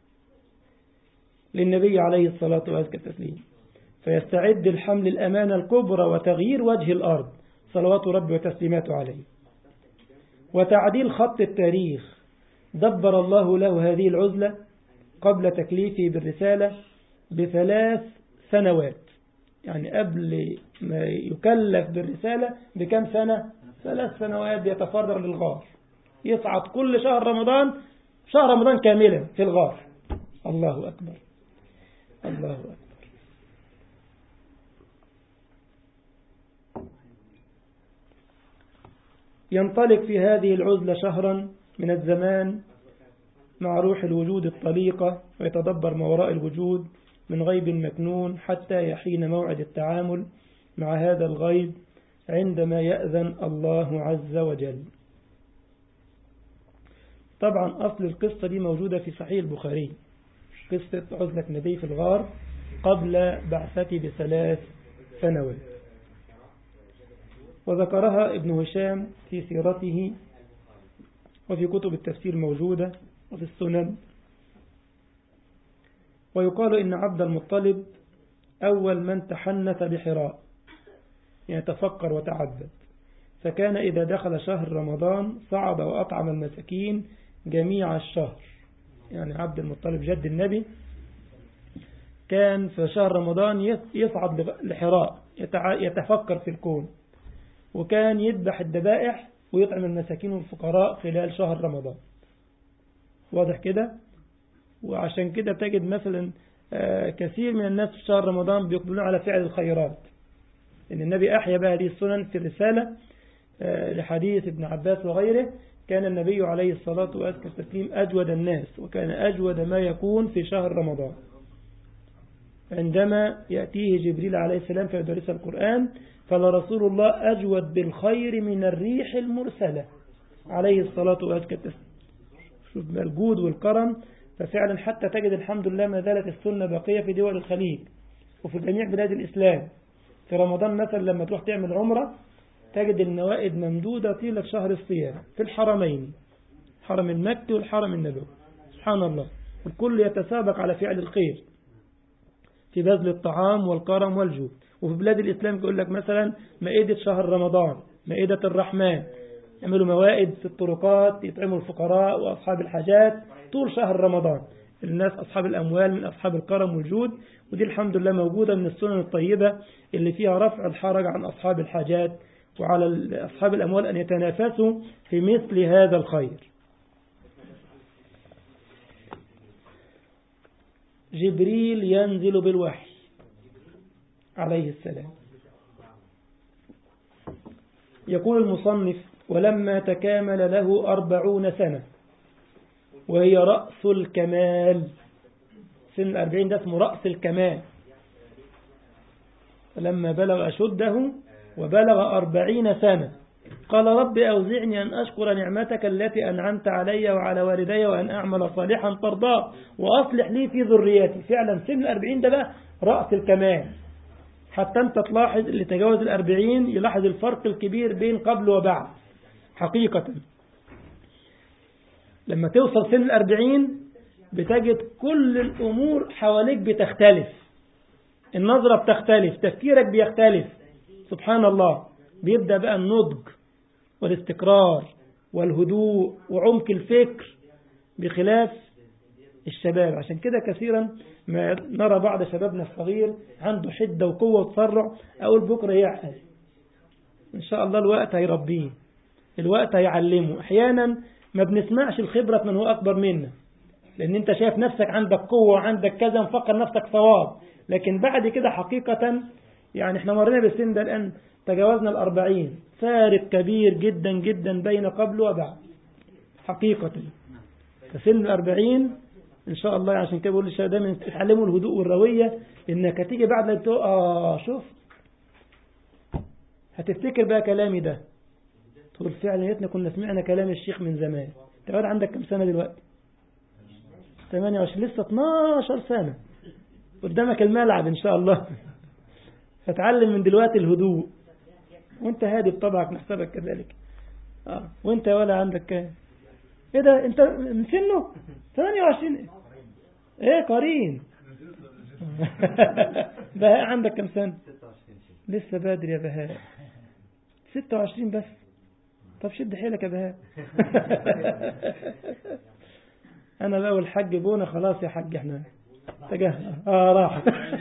للنبي عليه الصلاة والسلام فيستعد الحمل الأمانة الكبرى وتغيير وجه الأرض صلوات ربي وتسليماته عليه وتعديل خط التاريخ دبر الله له هذه العزلة قبل تكليفه بالرسالة بثلاث سنوات يعني قبل ما يكلف بالرسالة بكم سنة ثلاث سنوات بيتفرغ للغار يصعد كل شهر رمضان شهر رمضان كاملا في الغار الله أكبر الله أكبر ينطلق في هذه العزلة شهرا من الزمان مع روح الوجود الطليقة ويتدبر ما وراء الوجود من غيب مكنون حتى يحين موعد التعامل مع هذا الغيب عندما يأذن الله عز وجل طبعا أصل القصة دي موجودة في صحيح البخاري قصة عزلة النبي في الغار قبل بعثته بثلاث سنوات وذكرها ابن هشام في سيرته وفي كتب التفسير موجودة وفي السنن ويقال إن عبد المطلب أول من تحنث بحراء يعني تفكر وتعبد فكان إذا دخل شهر رمضان صعد وأطعم المساكين جميع الشهر يعني عبد المطلب جد النبي كان في شهر رمضان يصعد لحراء يتفكر في الكون وكان يذبح الذبائح ويطعم المساكين والفقراء خلال شهر رمضان واضح كده وعشان كده تجد مثلا كثير من الناس في شهر رمضان بيقبلون على فعل الخيرات إن النبي أحيا بها هذه السنن في الرسالة لحديث ابن عباس وغيره كان النبي عليه الصلاة والتسليم أجود الناس وكان أجود ما يكون في شهر رمضان عندما يأتيه جبريل عليه السلام فيدرس القرآن فلرسول الله أجود بالخير من الريح المرسلة عليه الصلاة والسلام شوف الجود والكرم ففعلا حتى تجد الحمد لله ما زالت السنة باقية في دول الخليج وفي جميع بلاد الإسلام في رمضان مثلا لما تروح تعمل عمرة تجد النوائد ممدودة طيلة شهر الصيام في الحرمين الحرم المكي والحرم النبوي سبحان الله الكل يتسابق على فعل الخير في بذل الطعام والكرم والجود وفي بلاد الإسلام يقول لك مثلا مائدة شهر رمضان مائدة الرحمن يعملوا موائد في الطرقات يطعموا الفقراء وأصحاب الحاجات طول شهر رمضان الناس أصحاب الأموال من أصحاب الكرم والجود ودي الحمد لله موجودة من السنن الطيبة اللي فيها رفع الحرج عن أصحاب الحاجات وعلى أصحاب الأموال أن يتنافسوا في مثل هذا الخير جبريل ينزل بالوحي عليه السلام يقول المصنف ولما تكامل له أربعون سنة وهي رأس الكمال سن الأربعين ده اسمه رأس الكمال فلما بلغ أشده وبلغ أربعين سنة قال رب أوزعني أن أشكر نعمتك التي أنعمت علي وعلى والدي وأن أعمل صالحا ترضاه وأصلح لي في ذريتي فعلا سن الأربعين ده بقى رأس الكمال حتى أنت تلاحظ اللي تجاوز الأربعين يلاحظ الفرق الكبير بين قبل وبعد حقيقة لما توصل سن الأربعين بتجد كل الأمور حواليك بتختلف النظرة بتختلف تفكيرك بيختلف سبحان الله بيبدأ بقى النضج والاستقرار والهدوء وعمق الفكر بخلاف الشباب عشان كده كثيرا ما نرى بعض شبابنا الصغير عنده حدة وقوة وتسرع أقول بكرة يعقل إن شاء الله الوقت هيربيه الوقت هيعلمه أحيانا ما بنسمعش الخبرة من هو أكبر منا لأن أنت شايف نفسك عندك قوة وعندك كذا مفكر نفسك صواب لكن بعد كده حقيقة يعني احنا مرينا بالسن ده الآن تجاوزنا الأربعين فارق كبير جدا جدا بين قبل وبعد حقيقة فسن الأربعين إن شاء الله عشان كده بقول للشباب دايما اتعلموا الهدوء والروية إنك هتيجي بعد ما تقول آه شوف هتفتكر بقى كلامي ده تقول فعلا يا كنا سمعنا كلام الشيخ من زمان انت قاعد عندك كم سنة دلوقتي 28 لسه 12 سنة قدامك الملعب إن شاء الله فتعلم من دلوقتي الهدوء وانت هادي بطبعك نحسبك كذلك آه. وانت ولا عندك كام ايه ده انت من سنه 28 ايه قرين بهاء عندك كم سنة لسه بدري يا بهاء 26 بس طب شد حيلك يا بهاء انا بقى والحاج بونا خلاص يا حاج احنا اتجه اه راح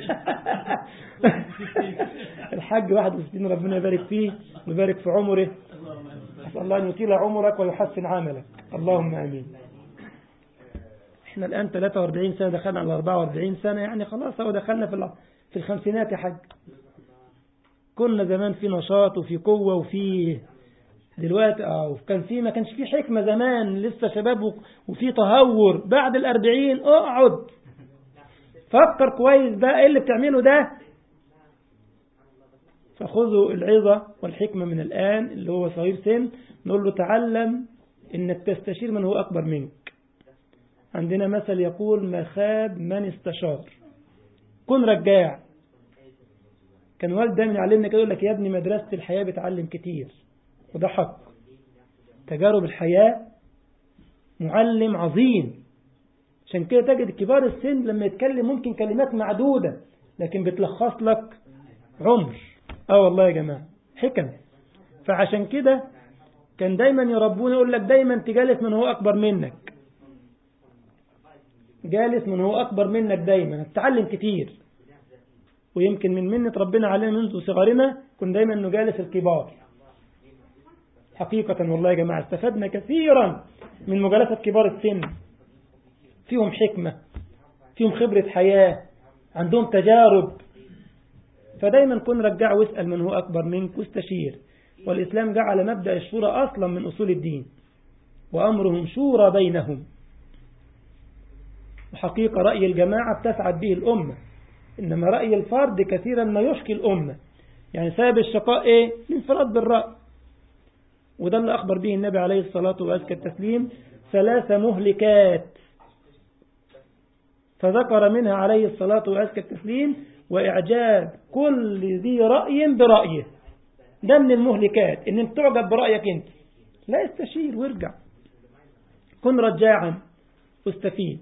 الحاج 61 ربنا يبارك فيه ويبارك في عمره أسأل الله أن يطيل عمرك ويحسن عملك اللهم آمين احنا الآن 43 سنة دخلنا على 44 سنة يعني خلاص هو دخلنا في في الخمسينات يا حاج كنا زمان في نشاط وفي قوة وفي دلوقتي اه كان في ما كانش في حكمة زمان لسه شباب وفي تهور بعد الأربعين اقعد فكر كويس بقى ايه اللي بتعمله ده فخذوا العظة والحكمة من الآن اللي هو صغير سن نقول له تعلم انك تستشير من هو أكبر منك عندنا مثل يقول ما خاب من استشار كن رجاع كان والد دايما يعلمنا كده يقول لك يا ابني مدرسة الحياة بتعلم كتير وده حق تجارب الحياة معلم عظيم عشان كده تجد كبار السن لما يتكلم ممكن كلمات معدودة لكن بتلخص لك عمر اه والله يا جماعة حكم فعشان كده كان دايما يربونا يقول لك دايما تجالس من هو أكبر منك جالس من هو أكبر منك دايما هتتعلم كتير ويمكن من منة ربنا علينا منذ صغرنا كن دايما نجالس الكبار حقيقة والله يا جماعة استفدنا كثيرا من مجالسة كبار السن فيهم حكمة فيهم خبرة حياة عندهم تجارب فدايما كن رجع واسأل من هو أكبر منك واستشير والإسلام جعل مبدأ الشورى أصلا من أصول الدين وأمرهم شورى بينهم وحقيقة رأي الجماعة بتسعد به الأمة إنما رأي الفرد كثيرا ما يشكي الأمة يعني سبب الشقاء إيه؟ الانفراد بالرأي وده اللي أخبر به النبي عليه الصلاة وأزكى التسليم ثلاث مهلكات فذكر منها عليه الصلاة وأزكى التسليم وإعجاب كل ذي رأي برأيه ده من المهلكات إن انت تعجب برأيك انت لا استشير وارجع كن رجاعا واستفيد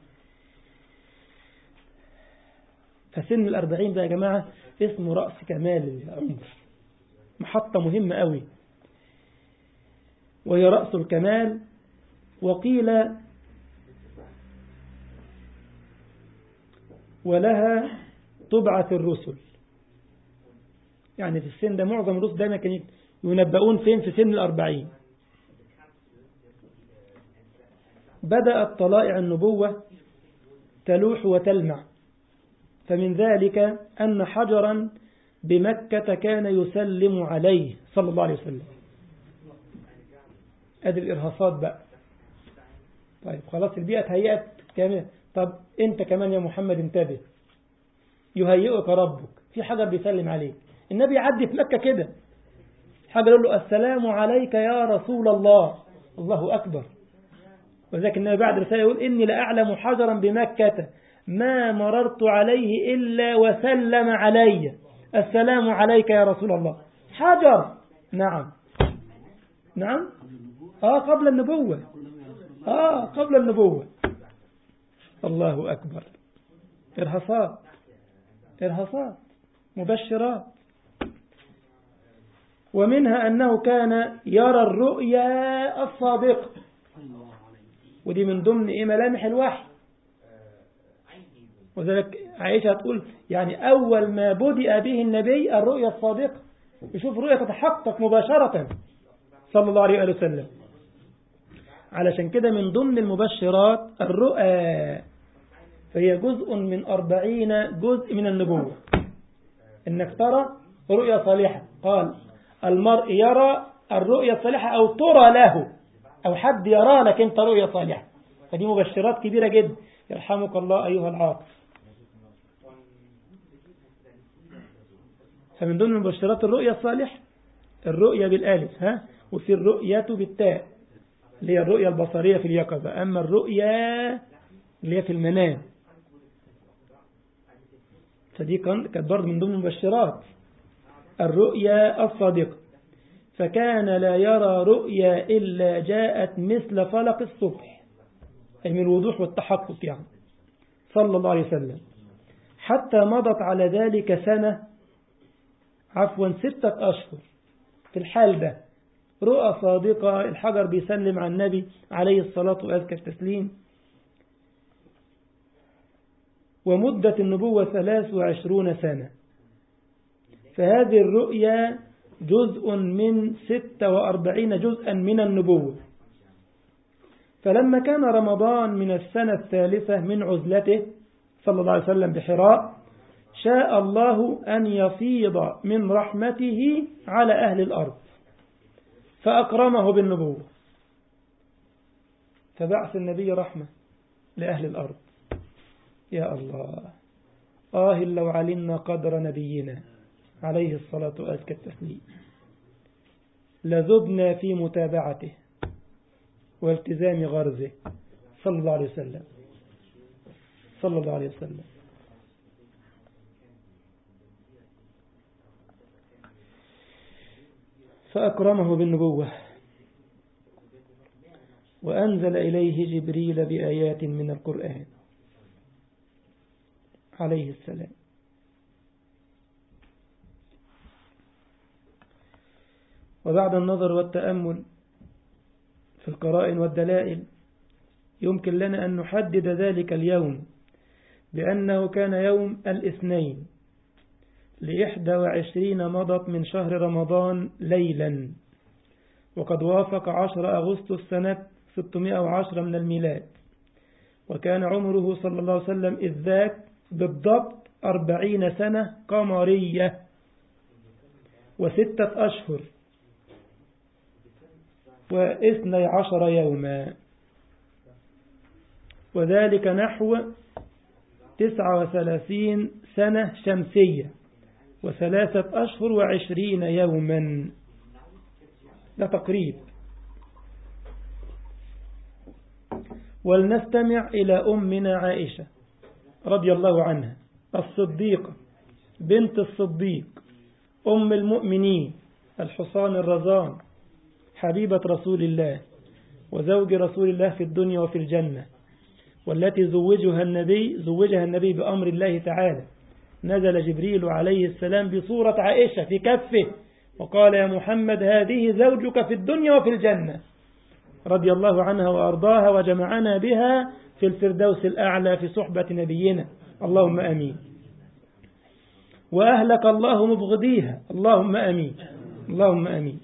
فسن الأربعين ده يا جماعة اسمه رأس كمال العمر محطة مهمة قوي وهي رأس الكمال وقيل ولها تبعث الرسل يعني في السن ده معظم الرسل دايما كانوا ينبؤون فين في سن الأربعين بدأت طلائع النبوة تلوح وتلمع فمن ذلك أن حجرا بمكة كان يسلم عليه صلى الله عليه وسلم أدي الإرهاصات بقى طيب خلاص البيئة تهيأت كامل طب أنت كمان يا محمد انتبه يهيئك ربك في حجر بيسلم عليك النبي يعدي في مكة كده حجر يقول له السلام عليك يا رسول الله الله أكبر وذلك النبي بعد رسالة يقول إني لأعلم حجرا بمكة ما مررت عليه إلا وسلم علي السلام عليك يا رسول الله حجر نعم نعم آه قبل النبوة آه قبل النبوة الله أكبر إرهاصات إرهاصات مبشرات ومنها أنه كان يرى الرؤيا الصادقة ودي من ضمن إيه ملامح الوحي وذلك عائشة تقول يعني أول ما بدأ به النبي الرؤيا الصادقة يشوف رؤيا تتحقق مباشرة صلى الله عليه وسلم علشان كده من ضمن المبشرات الرؤى فهي جزء من أربعين جزء من النبوة إنك ترى رؤيا صالحة قال المرء يرى الرؤيا الصالحة أو ترى له أو حد يرى لك أنت رؤيا صالحة فدي مبشرات كبيرة جدا يرحمك الله أيها العاقل فمن ضمن مبشرات الرؤيا الصالحة الرؤيا بالالف ها وفي الرؤية بالتاء اللي هي الرؤيا البصرية في اليقظة أما الرؤيا اللي هي في المنام فدي كانت برضه من ضمن المبشرات الرؤيا الصادقة فكان لا يرى رؤيا إلا جاءت مثل فلق الصبح أي من الوضوح والتحقق يعني صلى الله عليه وسلم حتى مضت على ذلك سنة عفوا ستة أشهر في الحال ده رؤى صادقة الحجر بيسلم عن النبي عليه الصلاة وأزكى التسليم ومدة النبوة ثلاث وعشرون سنة فهذه الرؤيا جزء من ستة وأربعين جزءا من النبوة فلما كان رمضان من السنة الثالثة من عزلته صلى الله عليه وسلم بحراء شاء الله أن يفيض من رحمته على أهل الأرض فأكرمه بالنبوة فبعث النبي رحمة لأهل الأرض يا الله آه لو علمنا قدر نبينا عليه الصلاة وأزكى التسليم لذبنا في متابعته والتزام غرزه صلى الله عليه وسلم صلى الله عليه وسلم فأكرمه بالنبوة وأنزل إليه جبريل بآيات من القرآن عليه السلام وبعد النظر والتأمل في القرائن والدلائل يمكن لنا أن نحدد ذلك اليوم بأنه كان يوم الاثنين لإحدى وعشرين مضت من شهر رمضان ليلا وقد وافق عشر أغسطس سنة 610 من الميلاد وكان عمره صلى الله عليه وسلم إذ ذاك بالضبط أربعين سنة قمرية وستة أشهر واثني عشر يوما وذلك نحو تسعة وثلاثين سنة شمسية وثلاثة أشهر وعشرين يوما ده تقريب ولنستمع إلى أمنا عائشة رضي الله عنها الصديقة بنت الصديق أم المؤمنين الحصان الرزان حبيبة رسول الله وزوج رسول الله في الدنيا وفي الجنة والتي زوجها النبي زوجها النبي بأمر الله تعالى نزل جبريل عليه السلام بصورة عائشة في كفه وقال يا محمد هذه زوجك في الدنيا وفي الجنة رضي الله عنها وأرضاها وجمعنا بها في الفردوس الأعلى في صحبة نبينا اللهم أمين وأهلك الله مبغضيها اللهم أمين اللهم أمين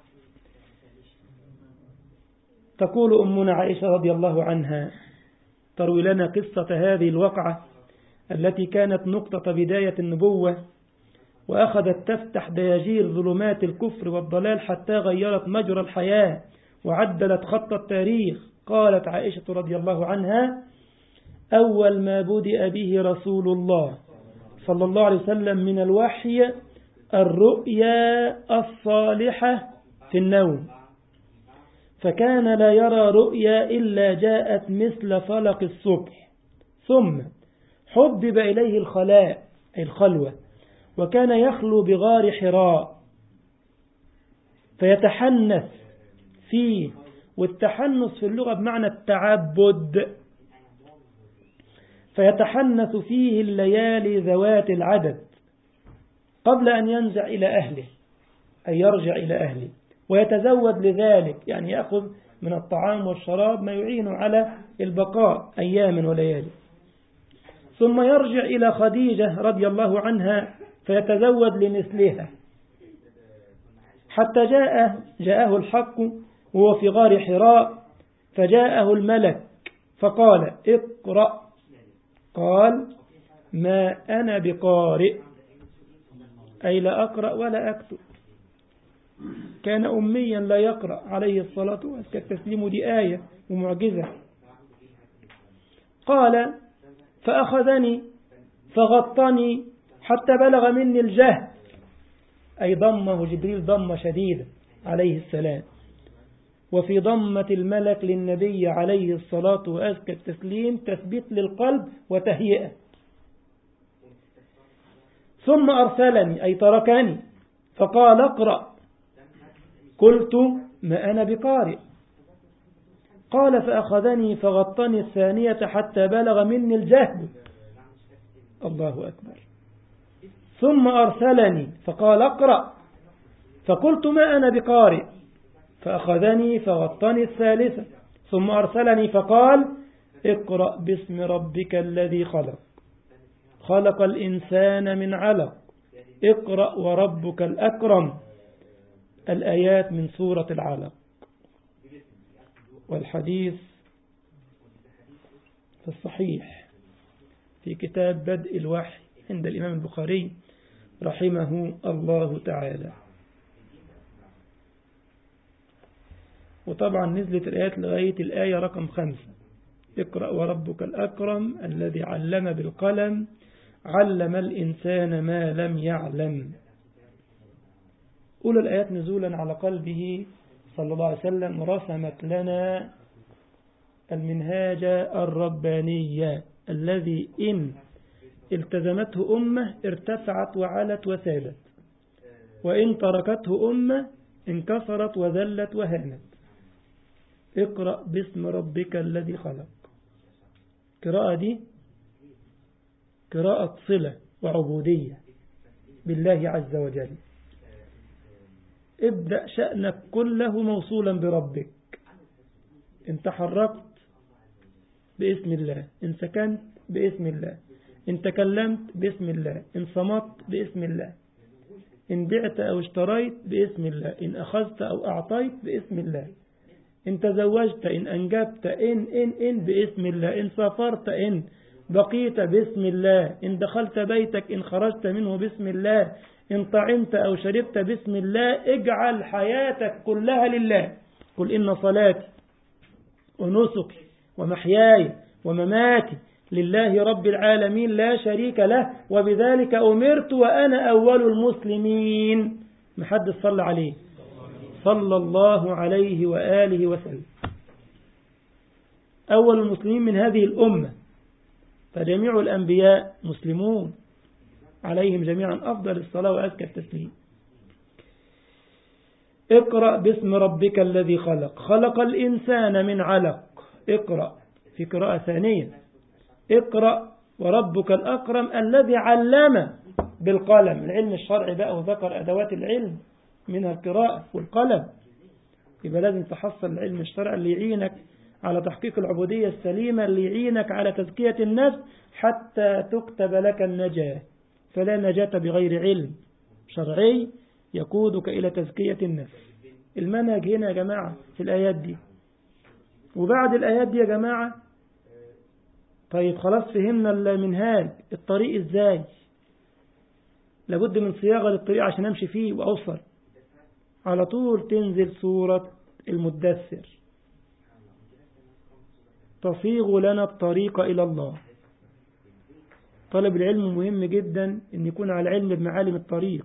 تقول أمنا عائشة رضي الله عنها تروي لنا قصة هذه الوقعة التي كانت نقطة بداية النبوة وأخذت تفتح دياجير ظلمات الكفر والضلال حتى غيرت مجرى الحياة وعدلت خط التاريخ قالت عائشة رضي الله عنها أول ما بدأ به رسول الله صلى الله عليه وسلم من الوحي الرؤيا الصالحة في النوم فكان لا يرى رؤيا إلا جاءت مثل فلق الصبح ثم حبب إليه الخلاء أي الخلوة وكان يخلو بغار حراء فيتحنث فيه والتحنث في اللغة بمعنى التعبد فيتحنث فيه الليالي ذوات العدد قبل أن ينزع إلى أهله أي يرجع إلى أهله ويتزود لذلك يعني يأخذ من الطعام والشراب ما يعين على البقاء أياما وليالي ثم يرجع إلى خديجة رضي الله عنها فيتزود لمثلها حتى جاء جاءه الحق وهو في غار حراء فجاءه الملك فقال اقرأ قال ما أنا بقارئ أي لا أقرأ ولا أكتب كان أميا لا يقرأ عليه الصلاة والسلام التسليم دي آية ومعجزة قال فأخذني فغطني حتى بلغ مني الجهد أي ضمه جبريل ضمة شديدة عليه السلام وفي ضمة الملك للنبي عليه الصلاة وأزكى التسليم تثبيت للقلب وتهيئة ثم أرسلني أي تركني فقال اقرأ قلت ما أنا بقارئ قال فأخذني فغطني الثانية حتى بلغ مني الجهد الله أكبر ثم أرسلني فقال اقرأ فقلت ما أنا بقارئ فأخذني فغطني الثالثة ثم أرسلني فقال اقرأ باسم ربك الذي خلق خلق الإنسان من علق اقرأ وربك الأكرم الآيات من سورة العلق والحديث في الصحيح في كتاب بدء الوحي عند الإمام البخاري رحمه الله تعالى وطبعا نزلت الآيات لغاية الآية رقم خمسة اقرأ وربك الأكرم الذي علم بالقلم علم الإنسان ما لم يعلم أولى الآيات نزولا على قلبه صلى الله عليه وسلم رسمت لنا المنهاج الربانية الذي إن التزمته أمة ارتفعت وعلت وسادت وإن تركته أمة انكسرت وذلت وهانت اقرأ باسم ربك الذي خلق قراءة دي قراءة صلة وعبودية بالله عز وجل ابدأ شأنك كله موصولا بربك ان تحركت باسم الله ان سكنت باسم الله إن تكلمت باسم الله إن صمت باسم الله إن بعت أو اشتريت باسم الله إن أخذت أو أعطيت باسم الله إن تزوجت إن أنجبت إن إن إن باسم الله إن سافرت إن بقيت باسم الله إن دخلت بيتك إن خرجت منه باسم الله إن طعمت أو شربت باسم الله اجعل حياتك كلها لله قل إن صلاتي ونسكي ومحياي ومماتي لله رب العالمين لا شريك له وبذلك أمرت وأنا أول المسلمين محد صلى عليه صلى الله عليه وآله وسلم أول المسلمين من هذه الأمة فجميع الأنبياء مسلمون عليهم جميعا أفضل الصلاة وأزكى التسليم اقرأ باسم ربك الذي خلق خلق الإنسان من علق اقرأ في قراءة ثانية اقرأ وربك الأكرم الذي علم بالقلم العلم الشرعي بقى وذكر أدوات العلم منها القراءة والقلم يبقى لازم تحصل العلم الشرعي اللي يعينك على تحقيق العبودية السليمة اللي يعينك على تزكية النفس حتى تكتب لك النجاة فلا نجاة بغير علم شرعي يقودك إلى تزكية النفس المنهج هنا يا جماعة في الآيات دي وبعد الآيات دي يا جماعة طيب خلاص فهمنا المنهاج الطريق ازاي لابد من صياغة للطريق عشان امشي فيه واوصل على طول تنزل سورة المدثر تصيغ لنا الطريق إلى الله طلب العلم مهم جدا أن يكون على علم بمعالم الطريق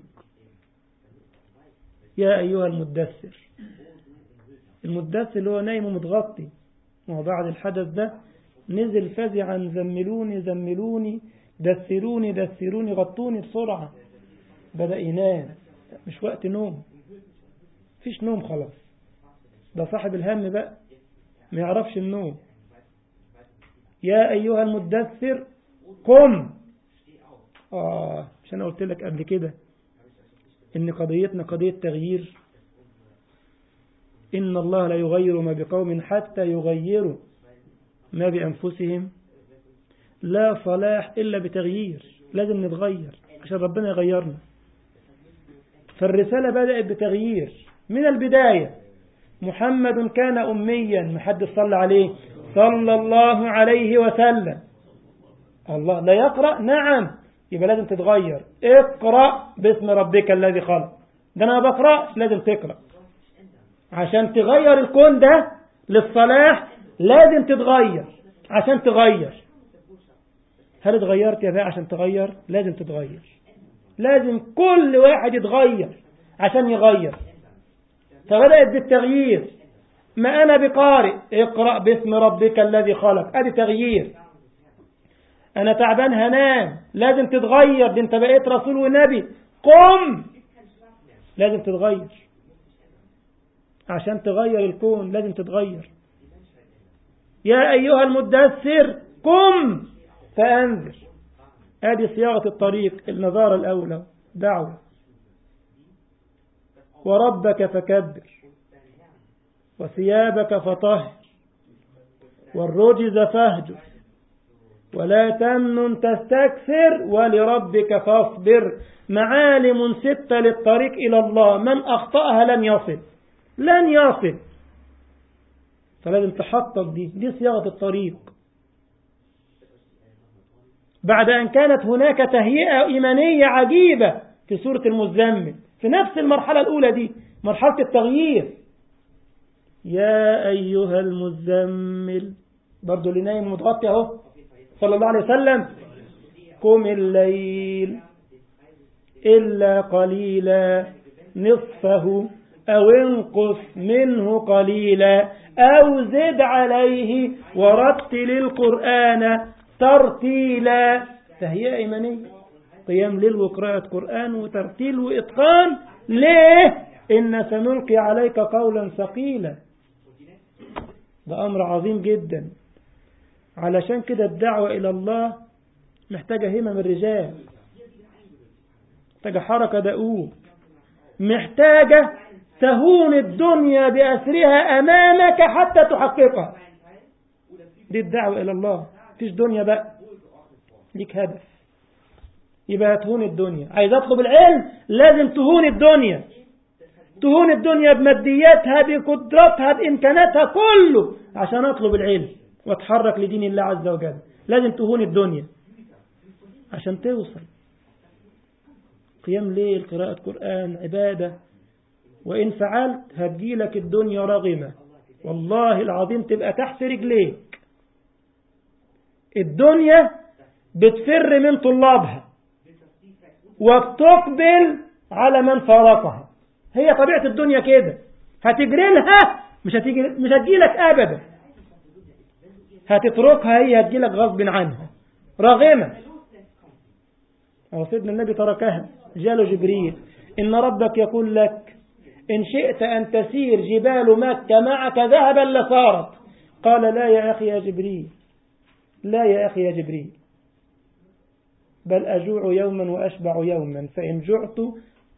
يا أيها المدثر المدثر اللي هو نايم ومتغطي وبعد الحدث ده نزل فزعا زملوني زملوني دثروني دثروني غطوني بسرعة بدأ ينام مش وقت نوم فيش نوم خلاص ده صاحب الهم بقى ما يعرفش النوم يا أيها المدثر قم آه مش أنا قلت لك قبل كده إن قضيتنا قضية تغيير إن الله لا يغير ما بقوم حتى يغيروا ما بأنفسهم لا صلاح إلا بتغيير لازم نتغير عشان ربنا يغيرنا فالرسالة بدأت بتغيير من البداية محمد كان أميا محد صلى عليه صلى الله عليه وسلم الله لا يقرأ نعم يبقى لازم تتغير اقرأ باسم ربك الذي خلق ده أنا ما بقرأش لازم تقرأ عشان تغير الكون ده للصلاح لازم تتغير عشان تغير هل اتغيرت يا بقى عشان تغير لازم تتغير لازم كل واحد يتغير عشان يغير فبدأت بالتغيير ما أنا بقارئ اقرأ باسم ربك الذي خلق أدي تغيير أنا تعبان هنام لازم تتغير دي أنت بقيت رسول ونبي قم لازم تتغير عشان تغير الكون لازم تتغير يا أيها المدثر قم فأنذر هذه صياغة الطريق النظارة الأولى دعوة وربك فكبر وثيابك فطهر والرجز فاهجر ولا تمنن تستكثر ولربك فاصبر معالم ستة للطريق إلى الله من أخطأها لن يصل لن يصل فلازم تحقق دي دي صياغة الطريق بعد أن كانت هناك تهيئة إيمانية عجيبة في سورة المزمل في نفس المرحلة الأولى دي مرحلة التغيير يا أيها المزمل برضو اللي نايم متغطي أهو صلى الله عليه وسلم قم الليل إلا قليلا نصفه أو انقص منه قليلا أو زد عليه ورتل القرآن ترتيلا تهيئة إيمانية قيام ليل وقراءة قرآن وترتيل وإتقان ليه إن سنلقي عليك قولا ثقيلا ده أمر عظيم جدا علشان كده الدعوة إلى الله محتاجة همم الرجال محتاجة حركة دؤوب محتاجة تهون الدنيا بأسرها أمامك حتى تحققها دي الدعوة إلى الله فيش دنيا بقى ليك هدف يبقى هتهون الدنيا عايز أطلب العلم لازم تهون الدنيا تهون الدنيا بمادياتها بقدراتها بإمكاناتها كله عشان أطلب العلم واتحرك لدين الله عز وجل لازم تهون الدنيا عشان توصل قيام ليل قراءة قرآن عبادة وإن فعلت هتجيلك الدنيا راغمة والله العظيم تبقى تحت رجليك الدنيا بتفر من طلابها وبتقبل على من فارقها هي طبيعة الدنيا كده هتجري لها مش هتيجي مش هتجيلك أبدا هتتركها هي هتجيلك غصب عنها راغمة أو سيدنا النبي تركها جاله جبريل إن ربك يقول لك إن شئت أن تسير جبال مكة معك ذهبا لصارت قال لا يا أخي يا جبريل لا يا أخي يا جبريل بل أجوع يوما وأشبع يوما فإن جعت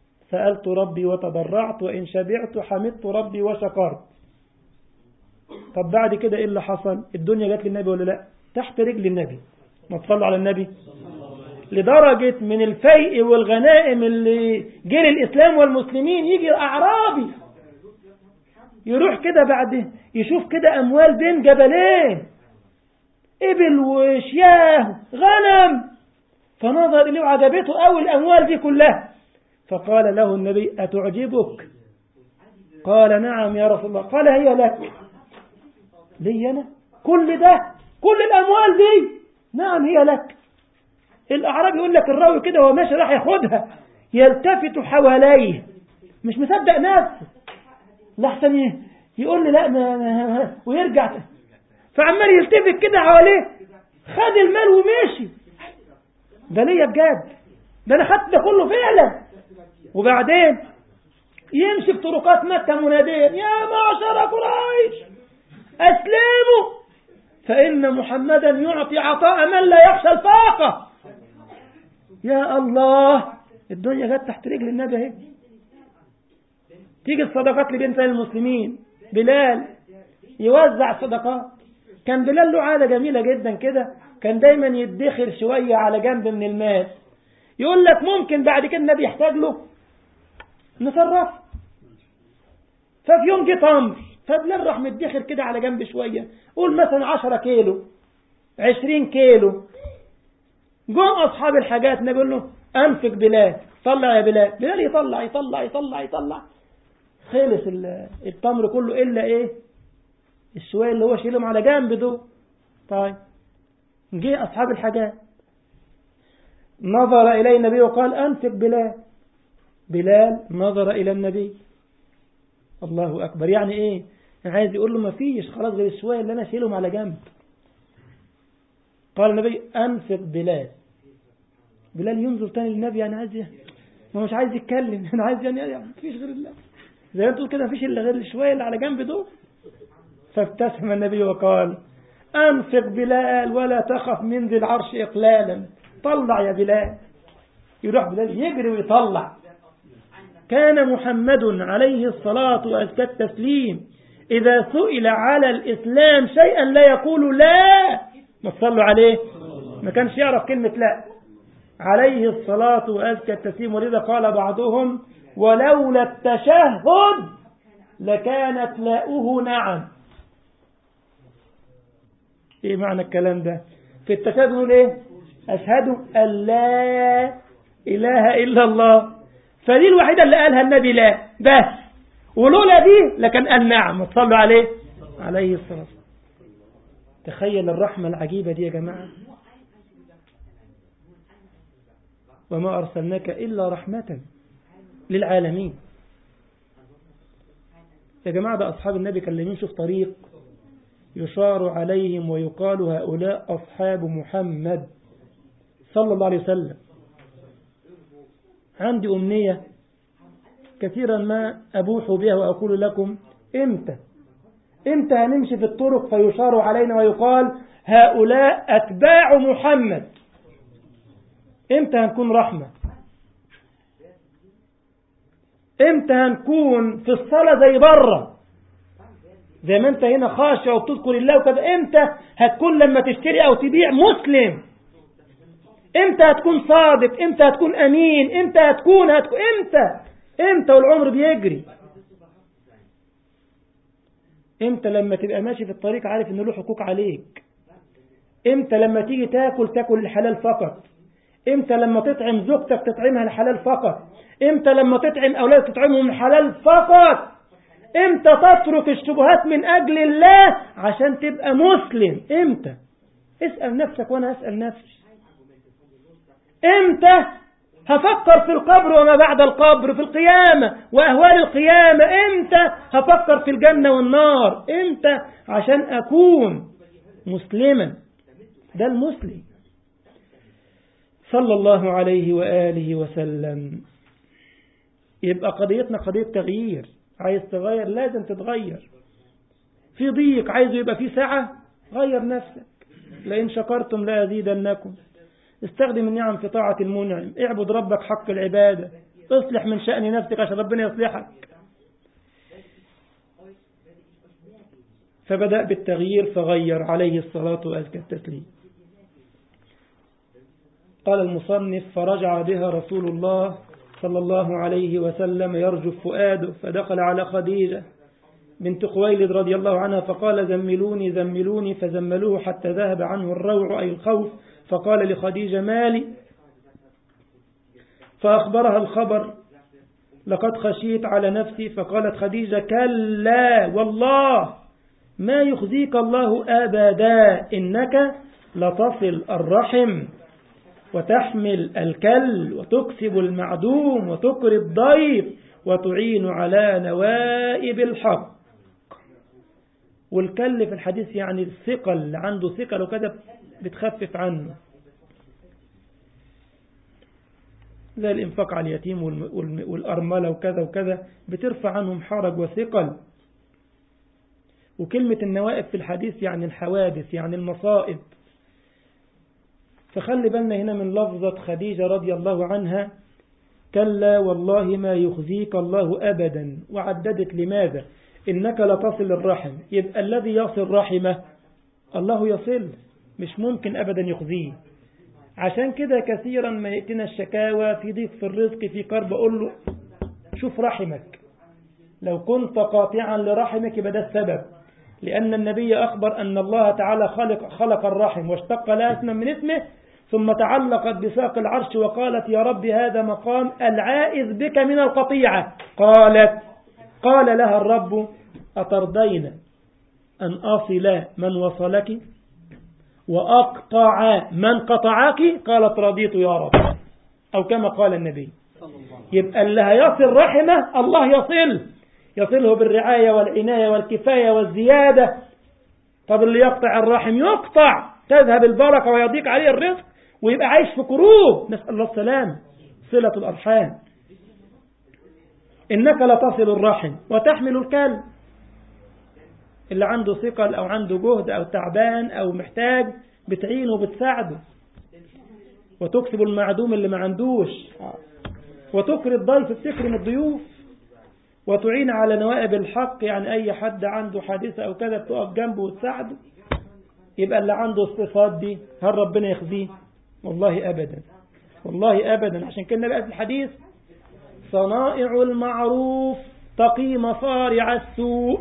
سألت ربي وتضرعت وإن شبعت حمدت ربي وشكرت طب بعد كده ايه اللي حصل الدنيا جت للنبي ولا لا تحت رجل النبي ما تصلوا على النبي لدرجة من الفيء والغنائم اللي جري الإسلام والمسلمين يجي أعرابي يروح كده بعد يشوف كده أموال بين جبلين إبل وشياه غنم فنظر إليه وعجبته أول الأموال دي كلها فقال له النبي أتعجبك قال نعم يا رسول الله قال هي لك لي أنا كل ده كل الأموال دي نعم هي لك الأعرابي يقول لك الراوي كده وهو ماشي راح ياخدها يلتفت حواليه مش مصدق نفسه لحسن يقول لي لا ما ما ويرجع فعمال يلتفت كده حواليه خد المال ومشي ده ليا بجد ده انا خدت ده كله فعلا وبعدين يمشي في طرقات مكة مناديا يا معشر قريش أسلموا فإن محمدا يعطي عطاء من لا يخشى الفاقة يا الله الدنيا جت تحت رجل النبي اهي تيجي الصدقات لبنت المسلمين بلال يوزع الصدقات كان بلال له عادة جميلة جدا كده كان دايما يدخر شوية على جنب من المال يقول لك ممكن بعد كده النبي يحتاج له نصرف ففي يوم جه تمر فبلال راح مدخر كده على جنب شوية قول مثلا 10 كيلو 20 كيلو جم أصحاب الحاجات النبي يقول له أنفق بلال طلع يا بلال بلال يطلع يطلع يطلع يطلع خلص التمر كله إلا إيه الشوية اللي هو شيلهم على جنب دول طيب جه أصحاب الحاجات نظر إليه النبي وقال أنفق بلال بلال نظر إلى النبي الله أكبر يعني إيه يعني عايز يقول له ما فيش خلاص غير الشوية اللي أنا شيلهم على جنب قال النبي أنفق بلال بلال ينظر تاني للنبي يعني عايز ما مش عايز يتكلم انا عايز يعني, يعني مفيش غير الله زي ما تقول كده مفيش الا غير الشويه اللي على جنب دول فابتسم النبي وقال أنفق بلال ولا تخف من ذي العرش إقلالا طلع يا بلال يروح بلال يجري ويطلع كان محمد عليه الصلاة وأزكى التسليم إذا سئل على الإسلام شيئا لا يقول لا ما تصلوا عليه ما كانش يعرف كلمة لا عليه الصلاة وأزكى التسليم ولذا قال بعضهم ولولا التشهد لكانت لاؤه نعم ايه معنى الكلام ده في التشهد نقول ايه اشهد ان لا اله الا الله فدي الوحيدة اللي قالها النبي لا بس ولولا دي لكان قال نعم تصلوا عليه عليه الصلاة تخيل الرحمة العجيبة دي يا جماعة وما أرسلناك إلا رحمة للعالمين يا جماعة ده أصحاب النبي كان يمشوا في طريق يشار عليهم ويقال هؤلاء أصحاب محمد صلى الله عليه وسلم عندي أمنية كثيرا ما أبوح بها وأقول لكم إمتى إمتى هنمشي في الطرق فيشار علينا ويقال هؤلاء أتباع محمد إمتى هنكون رحمة إمتى هنكون في الصلاة زي بره زي ما انت هنا خاشع وبتذكر الله وكذا امتى هتكون لما تشتري او تبيع مسلم امتى هتكون صادق امتى هتكون امين امتى هتكون هتكون امتى امتى والعمر بيجري امتى لما تبقى ماشي في الطريق عارف ان له حقوق عليك امتى لما تيجي تاكل تاكل الحلال فقط امتى لما تطعم زوجتك تطعمها الحلال فقط امتى لما تطعم اولادك تطعمهم الحلال فقط امتى تترك الشبهات من اجل الله عشان تبقى مسلم امتى اسأل نفسك وانا اسأل نفسي امتى هفكر في القبر وما بعد القبر في القيامة واهوال القيامة امتى هفكر في الجنة والنار امتى عشان اكون مسلما ده المسلم صلى الله عليه وآله وسلم يبقى قضيتنا قضية تغيير عايز تغير لازم تتغير في ضيق عايزه يبقى في سعة غير نفسك لئن شكرتم لا أزيدنكم استخدم النعم في طاعة المنعم اعبد ربك حق العبادة اصلح من شأن نفسك عشان ربنا يصلحك فبدأ بالتغيير فغير عليه الصلاة وأزكى التسليم قال المصنف فرجع بها رسول الله صلى الله عليه وسلم يرجف فؤاده فدخل على خديجة بنت خويلد رضي الله عنها فقال زملوني زملوني فزملوه حتى ذهب عنه الروع أي الخوف فقال لخديجة مالي فأخبرها الخبر لقد خشيت على نفسي فقالت خديجة كلا والله ما يخزيك الله أبدا إنك لتصل الرحم وتحمل الكل وتكسب المعدوم وتكري الضيف وتعين على نوائب الحق والكل في الحديث يعني الثقل اللي عنده ثقل وكده بتخفف عنه زي الإنفاق على اليتيم والأرملة وكذا وكذا بترفع عنهم حرج وثقل وكلمة النوائب في الحديث يعني الحوادث يعني المصائب فخلي بالنا هنا من لفظة خديجة رضي الله عنها كلا والله ما يخزيك الله أبدا وعددت لماذا إنك لتصل الرحم يبقى الذي يصل رحمه الله يصل مش ممكن أبدا يخزيه عشان كده كثيرا ما يأتينا الشكاوى في ضيق في الرزق في كرب أقول له شوف رحمك لو كنت قاطعا لرحمك يبقى ده السبب لأن النبي أخبر أن الله تعالى خلق, خلق الرحم واشتق لها اسما من اسمه ثم تعلقت بساق العرش وقالت يا رب هذا مقام العائذ بك من القطيعة قالت قال لها الرب أترضين أن أصل من وصلك وأقطع من قطعك قالت رضيت يا رب أو كما قال النبي يبقى اللي هيصل رحمه الله يصل يصله بالرعاية والعناية والكفاية والزيادة طب اللي يقطع الرحم يقطع تذهب البركة ويضيق عليه الرزق ويبقى عايش في كروب نسأل الله السلام صلة الأرحام إنك لتصل الرحم وتحمل الكلب اللي عنده ثقل أو عنده جهد أو تعبان أو محتاج بتعينه وبتساعده وتكسب المعدوم اللي ما عندوش وتكري الضيف بتكرم الضيوف وتعين على نوائب الحق يعني أي حد عنده حادثة أو كذا بتقف جنبه وتساعده يبقى اللي عنده الصفات دي هل ربنا يخزيه والله أبدا والله أبدا عشان كده بقى في الحديث صنائع المعروف تقي مصارع السوء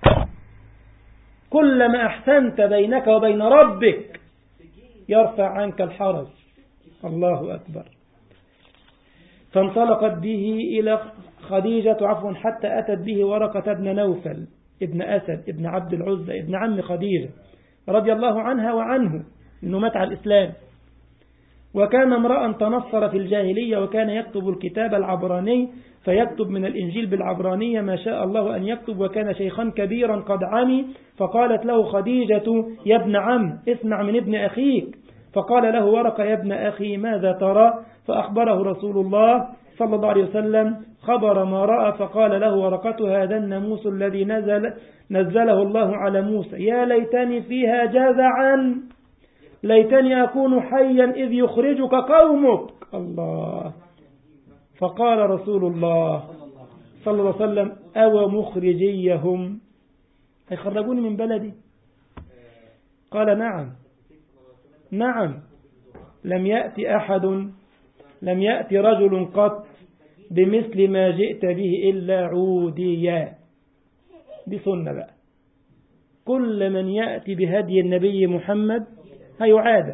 كلما أحسنت بينك وبين ربك يرفع عنك الحرج الله أكبر فانطلقت به إلى خديجة عفوا حتى أتت به ورقة ابن نوفل ابن أسد ابن عبد العزة ابن عم خديجة رضي الله عنها وعنه إنه مات على الإسلام وكان امرأ تنصر في الجاهلية وكان يكتب الكتاب العبراني فيكتب من الإنجيل بالعبرانية ما شاء الله أن يكتب وكان شيخا كبيرا قد عمي فقالت له خديجة يا ابن عم اسمع من ابن أخيك فقال له ورقة يا ابن أخي ماذا ترى فأخبره رسول الله صلى الله عليه وسلم خبر ما رأى فقال له ورقة هذا الناموس الذي نزل نزله الله على موسى يا ليتني فيها جزعا ليتني أكون حيا إذ يخرجك قومك الله فقال رسول الله صلى الله عليه وسلم أو مخرجيهم هيخرجوني من بلدي قال نعم نعم لم يأتي أحد لم يأتي رجل قط بمثل ما جئت به إلا عوديا دي سنة بقى كل من يأتي بهدي النبي محمد هيعاد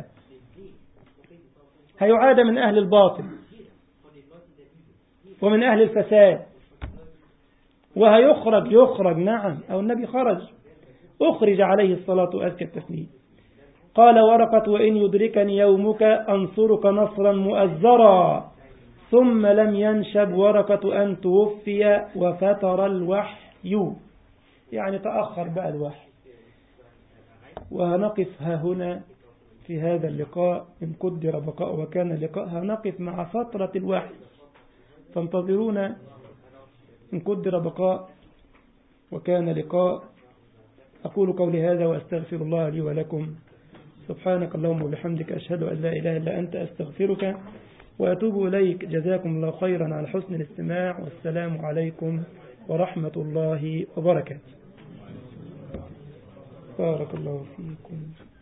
هيعاد من أهل الباطل ومن أهل الفساد وهيخرج يخرج نعم أو النبي خرج أخرج عليه الصلاة وأزكى التسليم قال ورقة وإن يدركني يومك أنصرك نصرا مؤزرا ثم لم ينشب ورقة أن توفي وفتر الوحي يعني تأخر بقى الوحي وهنقف ها هنا في هذا اللقاء إن قدر بقاء وكان لقاء هنقف مع فترة الوحي فانتظرونا إن قدر بقاء وكان لقاء أقول قولي هذا وأستغفر الله لي ولكم سبحانك اللهم وبحمدك أشهد أن لا إله إلا أنت أستغفرك وأتوب إليك جزاكم الله خيرا على حسن الاستماع والسلام عليكم ورحمة الله وبركاته بارك الله فيكم